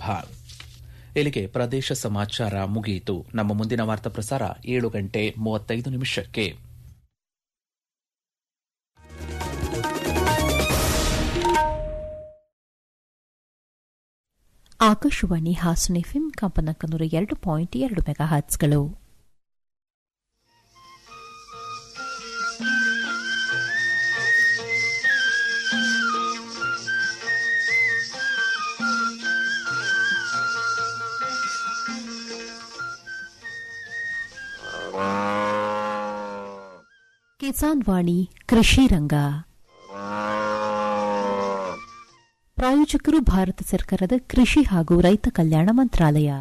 ಇಲ್ಲಿಗೆ ಪ್ರದೇಶ ಸಮಾಚಾರ ಮುಗಿಯಿತು ನಮ್ಮ ಮುಂದಿನ ವಾರ್ತಾ ಪ್ರಸಾರ ಏಳು ಗಂಟೆ ಮೂವತ್ತೈದು ನಿಮಿಷಕ್ಕೆ ಆಕಾಶವಾಣಿ ಹಾಸನ ಎಫ್ಎಂ ಕಂಪನಾಂಕ ನೂರ ಎರಡು ಪಾಯಿಂಟ್ ಎರಡು ಮೆಗಾ ಹರ್ಟ್ಸ್ಗಳು ಕಿಸಾನ್ ವಾಣಿ ಕೃಷಿ ರಂಗ ಪ್ರಾಯೋಜಕರು ಭಾರತ ಸರ್ಕಾರದ ಕೃಷಿ ಹಾಗೂ ರೈತ ಕಲ್ಯಾಣ ಮಂತ್ರಾಲಯ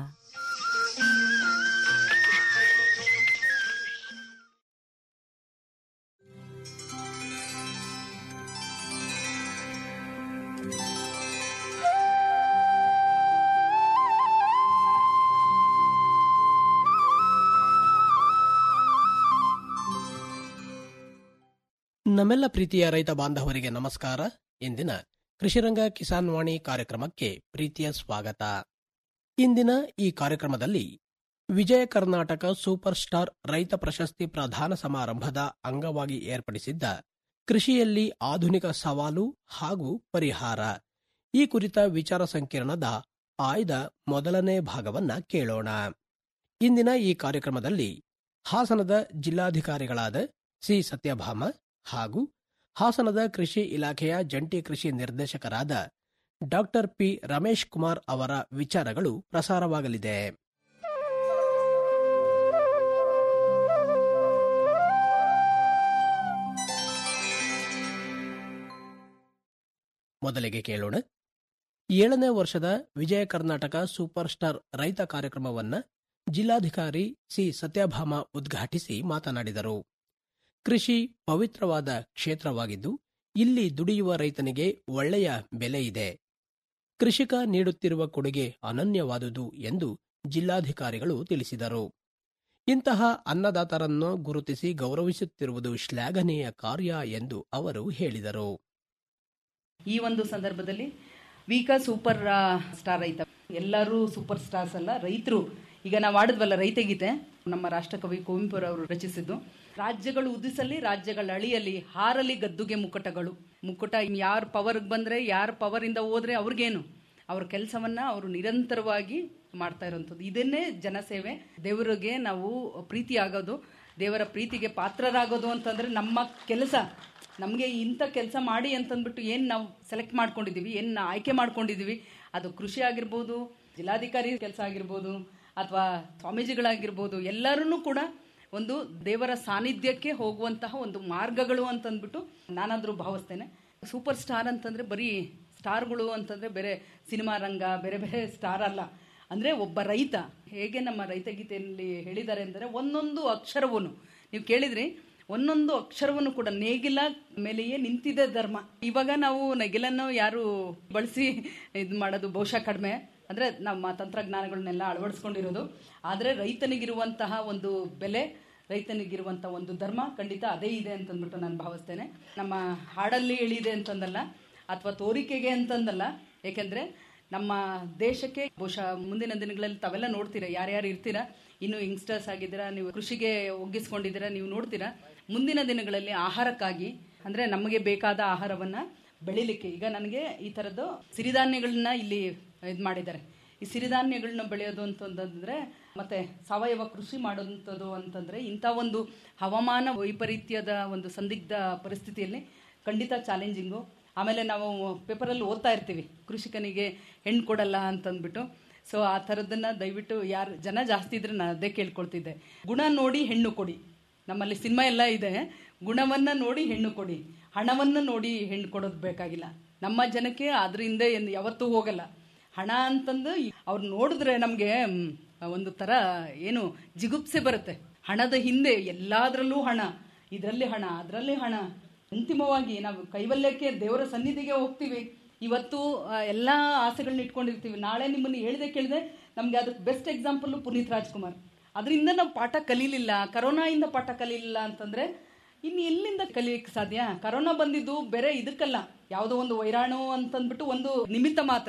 ನಮ್ಮೆಲ್ಲ ಪ್ರೀತಿಯ ರೈತ ಬಾಂಧವರಿಗೆ ನಮಸ್ಕಾರ ಇಂದಿನ ಕೃಷಿರಂಗ ಕಿಸಾನ್ ವಾಣಿ ಕಾರ್ಯಕ್ರಮಕ್ಕೆ ಪ್ರೀತಿಯ ಸ್ವಾಗತ ಇಂದಿನ ಈ ಕಾರ್ಯಕ್ರಮದಲ್ಲಿ ವಿಜಯ ಕರ್ನಾಟಕ ಸೂಪರ್ ಸ್ಟಾರ್ ರೈತ ಪ್ರಶಸ್ತಿ ಪ್ರಧಾನ ಸಮಾರಂಭದ ಅಂಗವಾಗಿ ಏರ್ಪಡಿಸಿದ್ದ ಕೃಷಿಯಲ್ಲಿ ಆಧುನಿಕ ಸವಾಲು ಹಾಗೂ ಪರಿಹಾರ ಈ ಕುರಿತ ವಿಚಾರ ಸಂಕಿರಣದ ಆಯ್ದ ಮೊದಲನೇ ಭಾಗವನ್ನ ಕೇಳೋಣ ಇಂದಿನ ಈ ಕಾರ್ಯಕ್ರಮದಲ್ಲಿ ಹಾಸನದ ಜಿಲ್ಲಾಧಿಕಾರಿಗಳಾದ ಸಿ ಸತ್ಯಭಾಮ ಹಾಗೂ ಹಾಸನದ ಕೃಷಿ ಇಲಾಖೆಯ ಜಂಟಿ ಕೃಷಿ ನಿರ್ದೇಶಕರಾದ ಡಾಕ್ಟರ್ ಪಿ ರಮೇಶ್ ಕುಮಾರ್ ಅವರ ವಿಚಾರಗಳು ಪ್ರಸಾರವಾಗಲಿದೆ ಮೊದಲಿಗೆ ಕೇಳೋಣ ಏಳನೇ ವರ್ಷದ ವಿಜಯ ಕರ್ನಾಟಕ ಸೂಪರ್ ಸ್ಟಾರ್ ರೈತ ಕಾರ್ಯಕ್ರಮವನ್ನ ಜಿಲ್ಲಾಧಿಕಾರಿ ಸಿ ಸತ್ಯಭಾಮ ಉದ್ಘಾಟಿಸಿ ಮಾತನಾಡಿದರು ಕೃಷಿ ಪವಿತ್ರವಾದ ಕ್ಷೇತ್ರವಾಗಿದ್ದು ಇಲ್ಲಿ ದುಡಿಯುವ ರೈತನಿಗೆ ಒಳ್ಳೆಯ ಬೆಲೆ ಇದೆ ಕೃಷಿಕ ನೀಡುತ್ತಿರುವ ಕೊಡುಗೆ ಅನನ್ಯವಾದುದು ಎಂದು ಜಿಲ್ಲಾಧಿಕಾರಿಗಳು ತಿಳಿಸಿದರು ಇಂತಹ ಅನ್ನದಾತರನ್ನು ಗುರುತಿಸಿ ಗೌರವಿಸುತ್ತಿರುವುದು ಶ್ಲಾಘನೀಯ ಕಾರ್ಯ ಎಂದು ಅವರು ಹೇಳಿದರು ಈ ಒಂದು ಸಂದರ್ಭದಲ್ಲಿ ವೀಕ ಸೂಪರ್ ಆ, ಸ್ಟಾರ್ ರೈತ ಎಲ್ಲರೂ ಸೂಪರ್ ಸ್ಟಾರ್ಸ್ ಅಲ್ಲ ರೈತರು ಈಗ ನಾವು ಆಡಿದ್ವಲ್ಲ ರೈತಗೀತೆ ನಮ್ಮ ರಾಷ್ಟ್ರಕವಿ ಕುವೆಂಪುರವರು ರಚಿಸಿದ್ದು ರಾಜ್ಯಗಳು ಉದಿಸಲಿ ರಾಜ್ಯಗಳ ಅಳಿಯಲಿ ಹಾರಲಿ ಗದ್ದುಗೆ ಮುಕುಟಗಳು ಮುಕುಟ ಯಾರ ಪವರ್ಗೆ ಬಂದ್ರೆ ಯಾರ ಪವರ್ ಇಂದ ಹೋದ್ರೆ ಅವ್ರಿಗೇನು ಅವ್ರ ಕೆಲಸವನ್ನ ಅವರು ನಿರಂತರವಾಗಿ ಮಾಡ್ತಾ ಇರುವಂಥದ್ದು ಇದನ್ನೇ ಜನಸೇವೆ ದೇವರಿಗೆ ನಾವು ಪ್ರೀತಿ ಆಗೋದು ದೇವರ ಪ್ರೀತಿಗೆ ಪಾತ್ರರಾಗೋದು ಅಂತಂದ್ರೆ ನಮ್ಮ ಕೆಲಸ ನಮಗೆ ಇಂಥ ಕೆಲಸ ಮಾಡಿ ಅಂತಂದ್ಬಿಟ್ಟು ಏನು ನಾವು ಸೆಲೆಕ್ಟ್ ಮಾಡ್ಕೊಂಡಿದ್ದೀವಿ ಏನು ಆಯ್ಕೆ ಮಾಡ್ಕೊಂಡಿದ್ದೀವಿ ಅದು ಕೃಷಿ ಆಗಿರ್ಬೋದು ಜಿಲ್ಲಾಧಿಕಾರಿ ಕೆಲಸ ಆಗಿರ್ಬೋದು ಅಥವಾ ಸ್ವಾಮೀಜಿಗಳಾಗಿರ್ಬೋದು ಎಲ್ಲರೂ ಕೂಡ ಒಂದು ದೇವರ ಸಾನ್ನಿಧ್ಯಕ್ಕೆ ಹೋಗುವಂತಹ ಒಂದು ಮಾರ್ಗಗಳು ಅಂತಂದ್ಬಿಟ್ಟು ನಾನಾದರೂ ಭಾವಿಸ್ತೇನೆ ಸೂಪರ್ ಸ್ಟಾರ್ ಅಂತಂದ್ರೆ ಬರೀ ಸ್ಟಾರ್ಗಳು ಅಂತಂದ್ರೆ ಬೇರೆ ಸಿನಿಮಾ ರಂಗ ಬೇರೆ ಬೇರೆ ಸ್ಟಾರ್ ಅಲ್ಲ ಅಂದ್ರೆ ಒಬ್ಬ ರೈತ ಹೇಗೆ ನಮ್ಮ ರೈತ ಗೀತೆಯಲ್ಲಿ ಹೇಳಿದ್ದಾರೆ ಅಂದರೆ ಒಂದೊಂದು ಅಕ್ಷರವೂ ನೀವು ಕೇಳಿದ್ರಿ ಒಂದೊಂದು ಅಕ್ಷರವನ್ನು ಕೂಡ ನೇಗಿಲ ಮೇಲೆಯೇ ನಿಂತಿದೆ ಧರ್ಮ ಇವಾಗ ನಾವು ನೇಗಿಲನ್ನು ಯಾರು ಬಳಸಿ ಇದು ಮಾಡೋದು ಬಹುಶಃ ಕಡಿಮೆ ಅಂದ್ರೆ ನಮ್ಮ ತಂತ್ರಜ್ಞಾನಗಳನ್ನೆಲ್ಲ ಅಳವಡಿಸ್ಕೊಂಡಿರೋದು ಆದರೆ ರೈತನಿಗಿರುವಂತಹ ಒಂದು ಬೆಲೆ ರೈತನಿಗಿರುವಂತಹ ಒಂದು ಧರ್ಮ ಖಂಡಿತ ಅದೇ ಇದೆ ಅಂತಂದ್ಬಿಟ್ಟು ನಾನು ಭಾವಿಸ್ತೇನೆ ನಮ್ಮ ಹಾಡಲ್ಲಿ ಹೇಳಿದೆ ಅಂತಂದಲ್ಲ ಅಥವಾ ತೋರಿಕೆಗೆ ಅಂತಂದಲ್ಲ ಏಕೆಂದ್ರೆ ನಮ್ಮ ದೇಶಕ್ಕೆ ಬಹುಶಃ ಮುಂದಿನ ದಿನಗಳಲ್ಲಿ ತಾವೆಲ್ಲ ನೋಡ್ತೀರಾ ಯಾರ್ಯಾರು ಇರ್ತೀರಾ ಇನ್ನು ಯಂಗ್ಸ್ಟರ್ಸ್ ಆಗಿದ್ದೀರಾ ನೀವು ಕೃಷಿಗೆ ಒಗ್ಗಿಸ್ಕೊಂಡಿದ್ದೀರಾ ನೀವು ನೋಡ್ತೀರಾ ಮುಂದಿನ ದಿನಗಳಲ್ಲಿ ಆಹಾರಕ್ಕಾಗಿ ಅಂದ್ರೆ ನಮಗೆ ಬೇಕಾದ ಆಹಾರವನ್ನ ಬೆಳಿಲಿಕ್ಕೆ ಈಗ ನನಗೆ ಈ ಥರದ್ದು ಸಿರಿಧಾನ್ಯಗಳನ್ನ ಇಲ್ಲಿ ಇದು ಮಾಡಿದ್ದಾರೆ ಈ ಸಿರಿಧಾನ್ಯಗಳನ್ನ ಬೆಳೆಯೋದು ಅಂತಂದ್ರೆ ಮತ್ತೆ ಸಾವಯವ ಕೃಷಿ ಮಾಡೋದಂಥದ್ದು ಅಂತಂದ್ರೆ ಇಂಥ ಒಂದು ಹವಾಮಾನ ವೈಪರೀತ್ಯದ ಒಂದು ಸಂದಿಗ್ಧ ಪರಿಸ್ಥಿತಿಯಲ್ಲಿ ಖಂಡಿತ ಚಾಲೆಂಜಿಂಗು ಆಮೇಲೆ ನಾವು ಪೇಪರಲ್ಲಿ ಓದ್ತಾ ಇರ್ತೀವಿ ಕೃಷಿಕನಿಗೆ ಹೆಣ್ಣು ಕೊಡಲ್ಲ ಅಂತಂದ್ಬಿಟ್ಟು ಸೊ ಆ ಥರದ್ದನ್ನ ದಯವಿಟ್ಟು ಯಾರು ಜನ ಜಾಸ್ತಿ ಇದ್ರೆ ನಾನು ಅದೇ ಕೇಳ್ಕೊಳ್ತಿದ್ದೆ ಗುಣ ನೋಡಿ ಹೆಣ್ಣು ಕೊಡಿ ನಮ್ಮಲ್ಲಿ ಸಿನಿಮಾ ಎಲ್ಲ ಇದೆ ಗುಣವನ್ನ ನೋಡಿ ಹೆಣ್ಣು ಕೊಡಿ ಹಣವನ್ನ ನೋಡಿ ಹೆಣ್ಣು ಕೊಡೋದು ಬೇಕಾಗಿಲ್ಲ ನಮ್ಮ ಜನಕ್ಕೆ ಅದ್ರ ಹಿಂದೆ ಏನ್- ಯಾವತ್ತೂ ಹೋಗಲ್ಲ ಹಣ ಅಂತಂದು ಅವ್ರು ನೋಡಿದ್ರೆ ನಮಗೆ ಒಂದು ತರ ಏನು ಜಿಗುಪ್ಸೆ ಬರುತ್ತೆ ಹಣದ ಹಿಂದೆ ಎಲ್ಲಾದ್ರಲ್ಲೂ ಹಣ ಇದರಲ್ಲಿ ಹಣ ಅದರಲ್ಲಿ ಹಣ ಅಂತಿಮವಾಗಿ ನಾವು ಕೈವಲ್ಯಕ್ಕೆ ದೇವರ ಸನ್ನಿಧಿಗೆ ಹೋಗ್ತೀವಿ ಇವತ್ತು ಆ, ಎಲ್ಲಾ ಆಸೆಗಳನ್ನ ಇಟ್ಕೊಂಡಿರ್ತೀವಿ ನಾಳೆ ನಿಮ್ಮನ್ನು ಹೇಳ್ದೆ ಕೇಳಿದೆ ನಮ್ಗೆ ಅದಕ್ಕೆ ಬೆಸ್ಟ್ ಎಕ್ಸಾಂಪಲ್ ಪುನೀತ್ ರಾಜ್ಕುಮಾರ್ ಅದರಿಂದ ನಾವು ಪಾಠ ಕಲೀಲಿಲ್ಲ ಕರೋನಾಯಿಂದ ಪಾಠ ಕಲೀಲಿಲ್ಲ ಅಂತಂದ್ರೆ ಇನ್ನು ಎಲ್ಲಿಂದ ಕಲಿಯಕ್ಕೆ ಸಾಧ್ಯ ಕರೋನಾ ಬಂದಿದ್ದು ಬೇರೆ ಇದಕ್ಕಲ್ಲ ಯಾವುದೋ ಒಂದು ವೈರಾಣು ಅಂತಂದ್ಬಿಟ್ಟು ಒಂದು ನಿಮಿತ್ತ ಮಾತ್ರ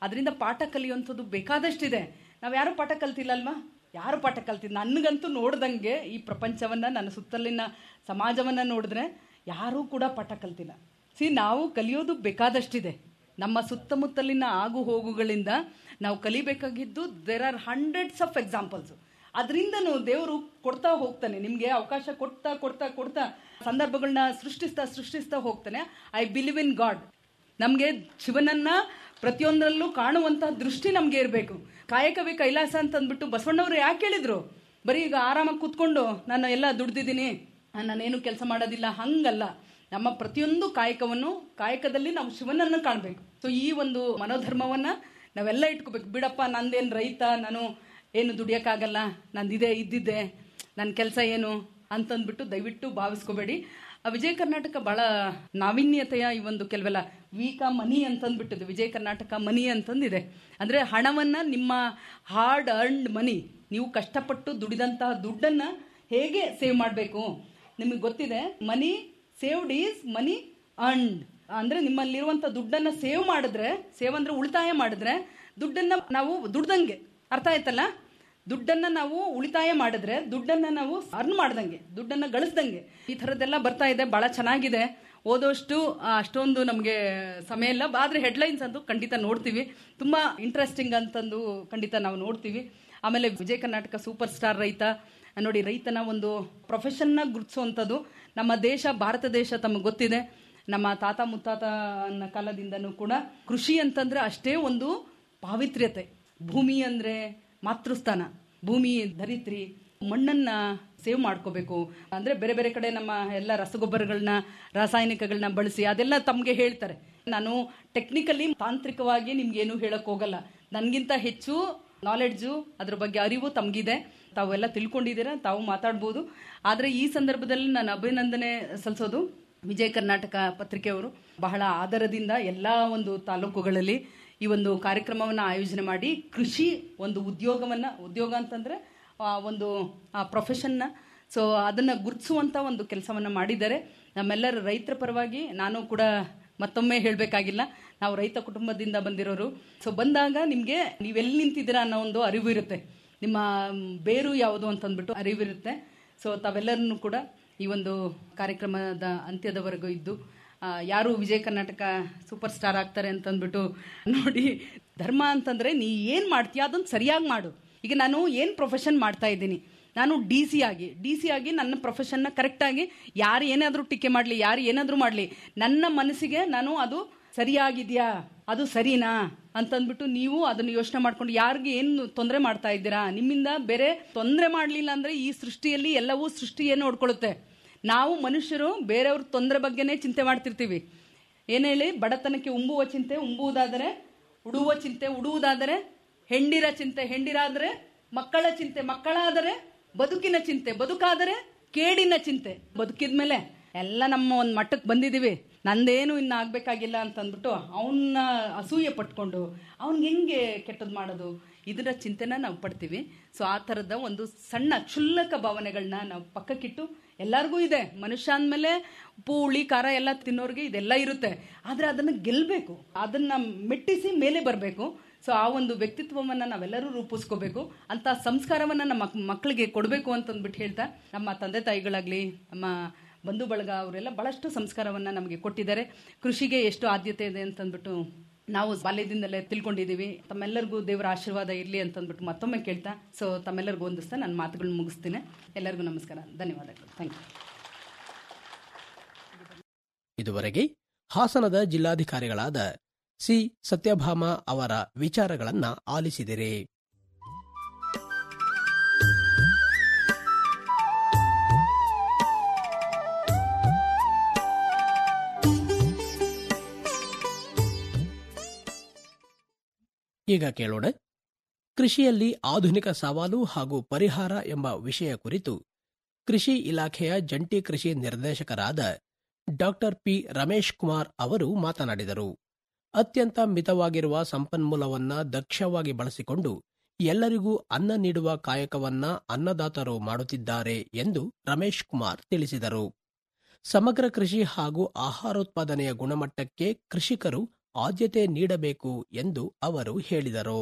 ಅದರಿಂದ ಪಾಠ ಕಲಿಯುವಂಥದ್ದು ಬೇಕಾದಷ್ಟಿದೆ ನಾವು ಯಾರು ಪಾಠ ಕಲ್ತಿಲ್ಲ ಅಲ್ವಾ ಯಾರು ಪಾಠ ಕಲ್ತಿದ್ದು ನನಗಂತೂ ನೋಡ್ದಂಗೆ ಈ ಪ್ರಪಂಚವನ್ನು ನನ್ನ ಸುತ್ತಲಿನ ಸಮಾಜವನ್ನು ನೋಡಿದ್ರೆ ಯಾರೂ ಕೂಡ ಪಾಠ ಕಲ್ತಿಲ್ಲ ಸಿ ನಾವು ಕಲಿಯೋದು ಬೇಕಾದಷ್ಟಿದೆ ನಮ್ಮ ಸುತ್ತಮುತ್ತಲಿನ ಆಗು ಹೋಗುಗಳಿಂದ ನಾವು ಕಲಿಬೇಕಾಗಿದ್ದು there are hundreds of examples ಅದರಿಂದನೂ ದೇವರು ಕೊಡ್ತಾ ಹೋಗ್ತಾನೆ ನಿಮಗೆ ಅವಕಾಶ ಕೊಡ್ತಾ ಕೊಡ್ತಾ ಕೊಡ್ತಾ ಸಂದರ್ಭಗಳನ್ನ ಸೃಷ್ಟಿಸ್ತಾ ಸೃಷ್ಟಿಸ್ತಾ ಹೋಗ್ತಾನೆ ಐ ಬಿಲೀವ್ ಇನ್ ಗಾಡ್ ನಮಗೆ ಶಿವನನ್ನ ಪ್ರತಿಯೊಂದರಲ್ಲೂ ಕಾಣುವಂತಹ ದೃಷ್ಟಿ ನಮಗೆ ಇರಬೇಕು ಕಾಯಕವೇ ಕೈಲಾಸ ಅಂತ ಅಂದ್ಬಿಟ್ಟು ಬಸವಣ್ಣವರು ಯಾಕೆ ಹೇಳಿದ್ರು ಬರೀ ಈಗ ಆರಾಮಾಗಿ ಕೂತ್ಕೊಂಡು ನಾನು ಎಲ್ಲ ದುಡ್ದಿದ್ದೀನಿ ನಾನೇನು ಕೆಲಸ ಮಾಡೋದಿಲ್ಲ ಹಂಗಲ್ಲ ನಮ್ಮ ಪ್ರತಿಯೊಂದು ಕಾಯಕವನ್ನು ಕಾಯಕದಲ್ಲಿ ನಾವು ಶಿವನನ್ನು ಕಾಣಬೇಕು ಸೊ ಈ ಒಂದು ಮನೋಧರ್ಮವನ್ನ ನಾವೆಲ್ಲ ಇಟ್ಕೋಬೇಕು ಬಿಡಪ್ಪ ನಂದೇನು ರೈತ ನಾನು ಏನು ದುಡಿಯೋಕ್ಕಾಗಲ್ಲ ನಂದಿದೆ ಇದ್ದಿದ್ದೆ ನನ್ನ ಕೆಲಸ ಏನು ಅಂತಂದ್ಬಿಟ್ಟು ದಯವಿಟ್ಟು ಭಾವಿಸ್ಕೋಬೇಡಿ ಆ ವಿಜಯ ಕರ್ನಾಟಕ ಬಹಳ ನಾವೀನ್ಯತೆಯ ಈ ಒಂದು ಕೆಲವೆಲ್ಲ ವೀಕ ಮನಿ ಅಂತಂದ್ಬಿಟ್ಟಿದೆ ವಿಜಯ ಕರ್ನಾಟಕ ಮನಿ ಅಂತಂದಿದೆ ಅಂದರೆ ಹಣವನ್ನು ನಿಮ್ಮ ಹಾರ್ಡ್ ಅರ್ನ್ಡ್ ಮನಿ ನೀವು ಕಷ್ಟಪಟ್ಟು ದುಡಿದಂತಹ ದುಡ್ಡನ್ನು ಹೇಗೆ ಸೇವ್ ಮಾಡಬೇಕು ನಿಮಗೆ ಗೊತ್ತಿದೆ money saved is money earned ಅಂದರೆ ನಿಮ್ಮಲ್ಲಿರುವಂಥ ದುಡ್ಡನ್ನು ಸೇವ್ ಮಾಡಿದ್ರೆ ಸೇವ್ ಅಂದರೆ ಉಳಿತಾಯ ಮಾಡಿದ್ರೆ ದುಡ್ಡನ್ನು ನಾವು ದುಡ್ದಂಗೆ ಅರ್ಥ ಆಯ್ತಲ್ಲ ದುಡ್ಡನ್ನ ನಾವು ಉಳಿತಾಯ ಮಾಡಿದ್ರೆ ದುಡ್ಡನ್ನ ನಾವು ಅರ್ನ್ ಮಾಡ್ದಂಗೆ ದುಡ್ಡನ್ನ ಗಳಿಸ್ದಂಗೆ ಈ ಥರದ್ದೆಲ್ಲ ಬರ್ತಾ ಇದೆ ಬಹಳ ಚೆನ್ನಾಗಿದೆ ಓದೋಷ್ಟು ಆ, ಅಷ್ಟೊಂದು ನಮಗೆ ಸಮಯ ಇಲ್ಲ ಆದ್ರೆ ಹೆಡ್ಲೈನ್ಸ್ ಅಂತೂ ಖಂಡಿತ ನೋಡ್ತೀವಿ ತುಂಬಾ ಇಂಟ್ರೆಸ್ಟಿಂಗ್ ಅಂತಂದು ಖಂಡಿತ ನಾವು ನೋಡ್ತೀವಿ ಆಮೇಲೆ ವಿಜಯ ಕರ್ನಾಟಕ ಸೂಪರ್ ಸ್ಟಾರ್ ರೈತ ನೋಡಿ ರೈತನ ಒಂದು ಪ್ರೊಫೆಷನ್ನ ಗುರುತಿಸುವಂಥದ್ದು ನಮ್ಮ ದೇಶ ಭಾರತ ದೇಶ ತಮಗೆ ಗೊತ್ತಿದೆ ನಮ್ಮ ತಾತ ಮುತ್ತಾತನ ಕಾಲದಿಂದನೂ ಕೂಡ ಕೃಷಿ ಅಂತಂದ್ರೆ ಅಷ್ಟೇ ಒಂದು ಪಾವಿತ್ರ್ಯತೆ ಭೂಮಿ ಅಂದ್ರೆ ಮಾತೃಸ್ಥಾನ ಭೂಮಿ ಧರಿತ್ರಿ ಮಣ್ಣನ್ನ ಸೇವ್ ಮಾಡ್ಕೋಬೇಕು ಅಂದ್ರೆ ಬೇರೆ ಬೇರೆ ಕಡೆ ನಮ್ಮ ಎಲ್ಲ ರಸಗೊಬ್ಬರಗಳನ್ನ ರಾಸಾಯನಿಕಗಳನ್ನ ಬಳಸಿ ಅದೆಲ್ಲ ತಮಗೆ ಹೇಳ್ತಾರೆ ನಾನು ಟೆಕ್ನಿಕಲಿ ತಾಂತ್ರಿಕವಾಗಿ ನಿಮ್ಗೇನು ಹೇಳಕ್ ಹೋಗಲ್ಲ ನನಗಿಂತ ಹೆಚ್ಚು ನಾಲೆಡ್ಜು ಅದ್ರ ಬಗ್ಗೆ ಅರಿವು ತಮಗಿದೆ ತಾವೆಲ್ಲ ತಿಳ್ಕೊಂಡಿದ್ದೀರಾ ತಾವು ಮಾತಾಡ್ಬೋದು ಆದರೆ ಈ ಸಂದರ್ಭದಲ್ಲಿ ನಾನು ಅಭಿನಂದನೆ ಸಲ್ಲಿಸೋದು ವಿಜಯ ಕರ್ನಾಟಕ ಪತ್ರಿಕೆಯವರು ಬಹಳ ಆದರದಿಂದ ಎಲ್ಲ ಒಂದು ತಾಲೂಕುಗಳಲ್ಲಿ ಈ ಒಂದು ಕಾರ್ಯಕ್ರಮವನ್ನು ಆಯೋಜನೆ ಮಾಡಿ ಕೃಷಿ ಒಂದು ಉದ್ಯೋಗವನ್ನು ಉದ್ಯೋಗ ಅಂತಂದರೆ ಒಂದು ಪ್ರೊಫೆಷನ್ನ ಸೊ ಅದನ್ನು ಗುರುತಿಸುವಂಥ ಒಂದು ಕೆಲಸವನ್ನು ಮಾಡಿದ್ದಾರೆ ನಮ್ಮೆಲ್ಲರ ರೈತರ ಪರವಾಗಿ ನಾನು ಕೂಡ ಮತ್ತೊಮ್ಮೆ ಹೇಳಬೇಕಾಗಿಲ್ಲ ನಾವು ರೈತ ಕುಟುಂಬದಿಂದ ಬಂದಿರೋರು ಸೊ ಬಂದಾಗ ನಿಮಗೆ ನೀವೆಲ್ಲಿ ನಿಂತಿದ್ದೀರಾ ಅನ್ನೋ ಒಂದು ಅರಿವು ಇರುತ್ತೆ ನಿಮ್ಮ ಬೇರು ಯಾವುದು ಅಂತಂದ್ಬಿಟ್ಟು ಅರಿವಿರುತ್ತೆ ಸೊ ತಾವೆಲ್ಲರನ್ನು ಕೂಡ ಈ ಒಂದು ಕಾರ್ಯಕ್ರಮದ ಅಂತ್ಯದವರೆಗೂ ಇದ್ದು ಆ, ಯಾರು ವಿಜಯ ಕರ್ನಾಟಕ ಸೂಪರ್ ಸ್ಟಾರ್ ಆಗ್ತಾರೆ ಅಂತಂದ್ಬಿಟ್ಟು ನೋಡಿ ಧರ್ಮ ಅಂತಂದ್ರೆ ನೀ ಏನು ಮಾಡ್ತೀಯ ಅದನ್ನು ಸರಿಯಾಗಿ ಮಾಡು ಈಗ ನಾನು ಏನು ಪ್ರೊಫೆಷನ್ ಮಾಡ್ತಾ ಇದ್ದೀನಿ ನಾನು ಡಿ ಸಿ ಆಗಿ ಡಿ ಸಿ ಆಗಿ ನನ್ನ ಪ್ರೊಫೆಷನ್ನ ಕರೆಕ್ಟಾಗಿ ಯಾರು ಏನಾದರೂ ಟೀಕೆ ಮಾಡಲಿ ಯಾರು ಏನಾದರೂ ಮಾಡಲಿ ನನ್ನ ಮನಸ್ಸಿಗೆ ನಾನು ಅದು ಸರಿಯಾಗಿದೆಯಾ ಅದು ಸರಿನಾ ಅಂತಂದ್ಬಿಟ್ಟು ನೀವು ಅದನ್ನು ಯೋಚನೆ ಮಾಡ್ಕೊಂಡು ಯಾರಿಗೆ ಏನು ತೊಂದರೆ ಮಾಡ್ತಾ ಇದ್ದೀರಾ ನಿಮ್ಮಿಂದ ಬೇರೆ ತೊಂದರೆ ಮಾಡಲಿಲ್ಲ ಅಂದರೆ ಈ ಸೃಷ್ಟಿಯಲ್ಲಿ ಎಲ್ಲವೂ ಸೃಷ್ಟಿ ಏನು ನೋಡ್ಕೊಳ್ಳುತ್ತೆ ನಾವು ಮನುಷ್ಯರು ಬೇರೆಯವ್ರ ತೊಂದರೆ ಬಗ್ಗೆನೇ ಚಿಂತೆ ಮಾಡ್ತಿರ್ತೀವಿ ಏನು ಹೇಳಿ ಬಡತನಕ್ಕೆ ಉಂಬುವ ಚಿಂತೆ ಉಂಬುವುದಾದರೆ ಉಡುವ ಚಿಂತೆ ಉಡುವುದಾದರೆ ಹೆಂಡಿರ ಚಿಂತೆ ಹೆಂಡಿರಾದರೆ ಮಕ್ಕಳ ಚಿಂತೆ ಮಕ್ಕಳಾದರೆ ಬದುಕಿನ ಚಿಂತೆ ಬದುಕಾದರೆ ಕೇಡಿನ ಚಿಂತೆ ಬದುಕಿದ ಮೇಲೆ ಎಲ್ಲ ನಮ್ಮ ಒಂದು ಮಟ್ಟಕ್ಕೆ ಬಂದಿದ್ದೀವಿ ನಂದೇನು ಇನ್ನು ಆಗ್ಬೇಕಾಗಿಲ್ಲ ಅಂತ ಅಂದ್ಬಿಟ್ಟು ಅವನ್ನ ಅಸೂಯೆ ಪಟ್ಕೊಂಡು ಅವ್ನಿಗೆ ಹೆಂಗೆ ಕೆಟ್ಟದ್ದು ಮಾಡೋದು ಇದರ ಚಿಂತೆನ ನಾವು ಪಡ್ತೀವಿ ಸೊ ಆ ಥರದ ಒಂದು ಸಣ್ಣ ಕ್ಷುಲ್ಲಕ ಭಾವನೆಗಳನ್ನ ನಾವು ಪಕ್ಕಕ್ಕಿಟ್ಟು ಎಲ್ಲರಿಗೂ ಇದೆ ಮನುಷ್ಯ ಅಂದಮೇಲೆ ಉಪ್ಪು ಹುಳಿ ಖಾರ ಎಲ್ಲ ತಿನ್ನೋರಿಗೆ ಇದೆಲ್ಲ ಇರುತ್ತೆ ಆದರೆ ಅದನ್ನು ಗೆಲ್ಲಬೇಕು ಅದನ್ನು ಮೆಟ್ಟಿಸಿ ಮೇಲೆ ಬರಬೇಕು ಸೊ ಆ ಒಂದು ವ್ಯಕ್ತಿತ್ವವನ್ನು ನಾವೆಲ್ಲರೂ ರೂಪಿಸ್ಕೋಬೇಕು ಅಂತ ಸಂಸ್ಕಾರವನ್ನು ನಮ್ಮ ಮಕ್- ಮಕ್ಕಳಿಗೆ ಕೊಡಬೇಕು ಅಂತಂದ್ಬಿಟ್ಟು ಹೇಳ್ತಾ ನಮ್ಮ ತಂದೆ ತಾಯಿಗಳಾಗಲಿ ನಮ್ಮ ಬಂಧು ಬಳಗ ಅವರೆಲ್ಲ ಬಹಳಷ್ಟು ಸಂಸ್ಕಾರವನ್ನು ನಮಗೆ ಕೊಟ್ಟಿದ್ದಾರೆ ಕೃಷಿಗೆ ಎಷ್ಟು ಆದ್ಯತೆ ಇದೆ ಅಂತಂದ್ಬಿಟ್ಟು ನಾವು ಬಾಲ್ಯದಿಂದಲೇ ತಿಳ್ಕೊಂಡಿದ್ದೀವಿ ತಮ್ಮೆಲ್ಲರಿಗೂ ದೇವರ ಆಶೀರ್ವಾದ ಇರಲಿ ಅಂತಂದ್ಬಿಟ್ಟು ಮತ್ತೊಮ್ಮೆ ಕೇಳ್ತಾ ಸೊ ತಮ್ಮೆಲ್ಲರಿಗೂ ಹೊಂದಿಸ್ತಾ ನನ್ನ ಮಾತುಗಳನ್ನ ಮುಗಿಸ್ತೀನಿ ಎಲ್ಲರಿಗೂ ನಮಸ್ಕಾರ ಧನ್ಯವಾದಗಳು ಥ್ಯಾಂಕ್ ಯು ಇದುವರೆಗೆ ಹಾಸನದ ಜಿಲ್ಲಾಧಿಕಾರಿಗಳಾದ ಸಿ ಸತ್ಯಭಾಮ ಅವರ ವಿಚಾರಗಳನ್ನ ಆಲಿಸಿದಿರಿ ಈಗ ಕೇಳೋಣ ಕೃಷಿಯಲ್ಲಿ ಆಧುನಿಕ ಸವಾಲು ಹಾಗೂ ಪರಿಹಾರ ಎಂಬ ವಿಷಯ ಕುರಿತು ಕೃಷಿ ಇಲಾಖೆಯ ಜಂಟಿ ಕೃಷಿ ನಿರ್ದೇಶಕರಾದ ಡಾಕ್ಟರ್ ಪಿ ರಮೇಶ್ ಕುಮಾರ್ ಅವರು ಮಾತನಾಡಿದರು ಅತ್ಯಂತ ಮಿತವಾಗಿರುವ ಸಂಪನ್ಮೂಲವನ್ನ ದಕ್ಷವಾಗಿ ಬಳಸಿಕೊಂಡು ಎಲ್ಲರಿಗೂ ಅನ್ನ ನೀಡುವ ಕಾಯಕವನ್ನ ಅನ್ನದಾತರು ಮಾಡುತ್ತಿದ್ದಾರೆ ಎಂದು ರಮೇಶ್ ಕುಮಾರ್ ತಿಳಿಸಿದರು ಸಮಗ್ರ ಕೃಷಿ ಹಾಗೂ ಆಹಾರೋತ್ಪಾದನೆಯ ಗುಣಮಟ್ಟಕ್ಕೆ ಕೃಷಿಕರು ಆದ್ಯತೆ ನೀಡಬೇಕು ಎಂದು ಅವರು ಹೇಳಿದರು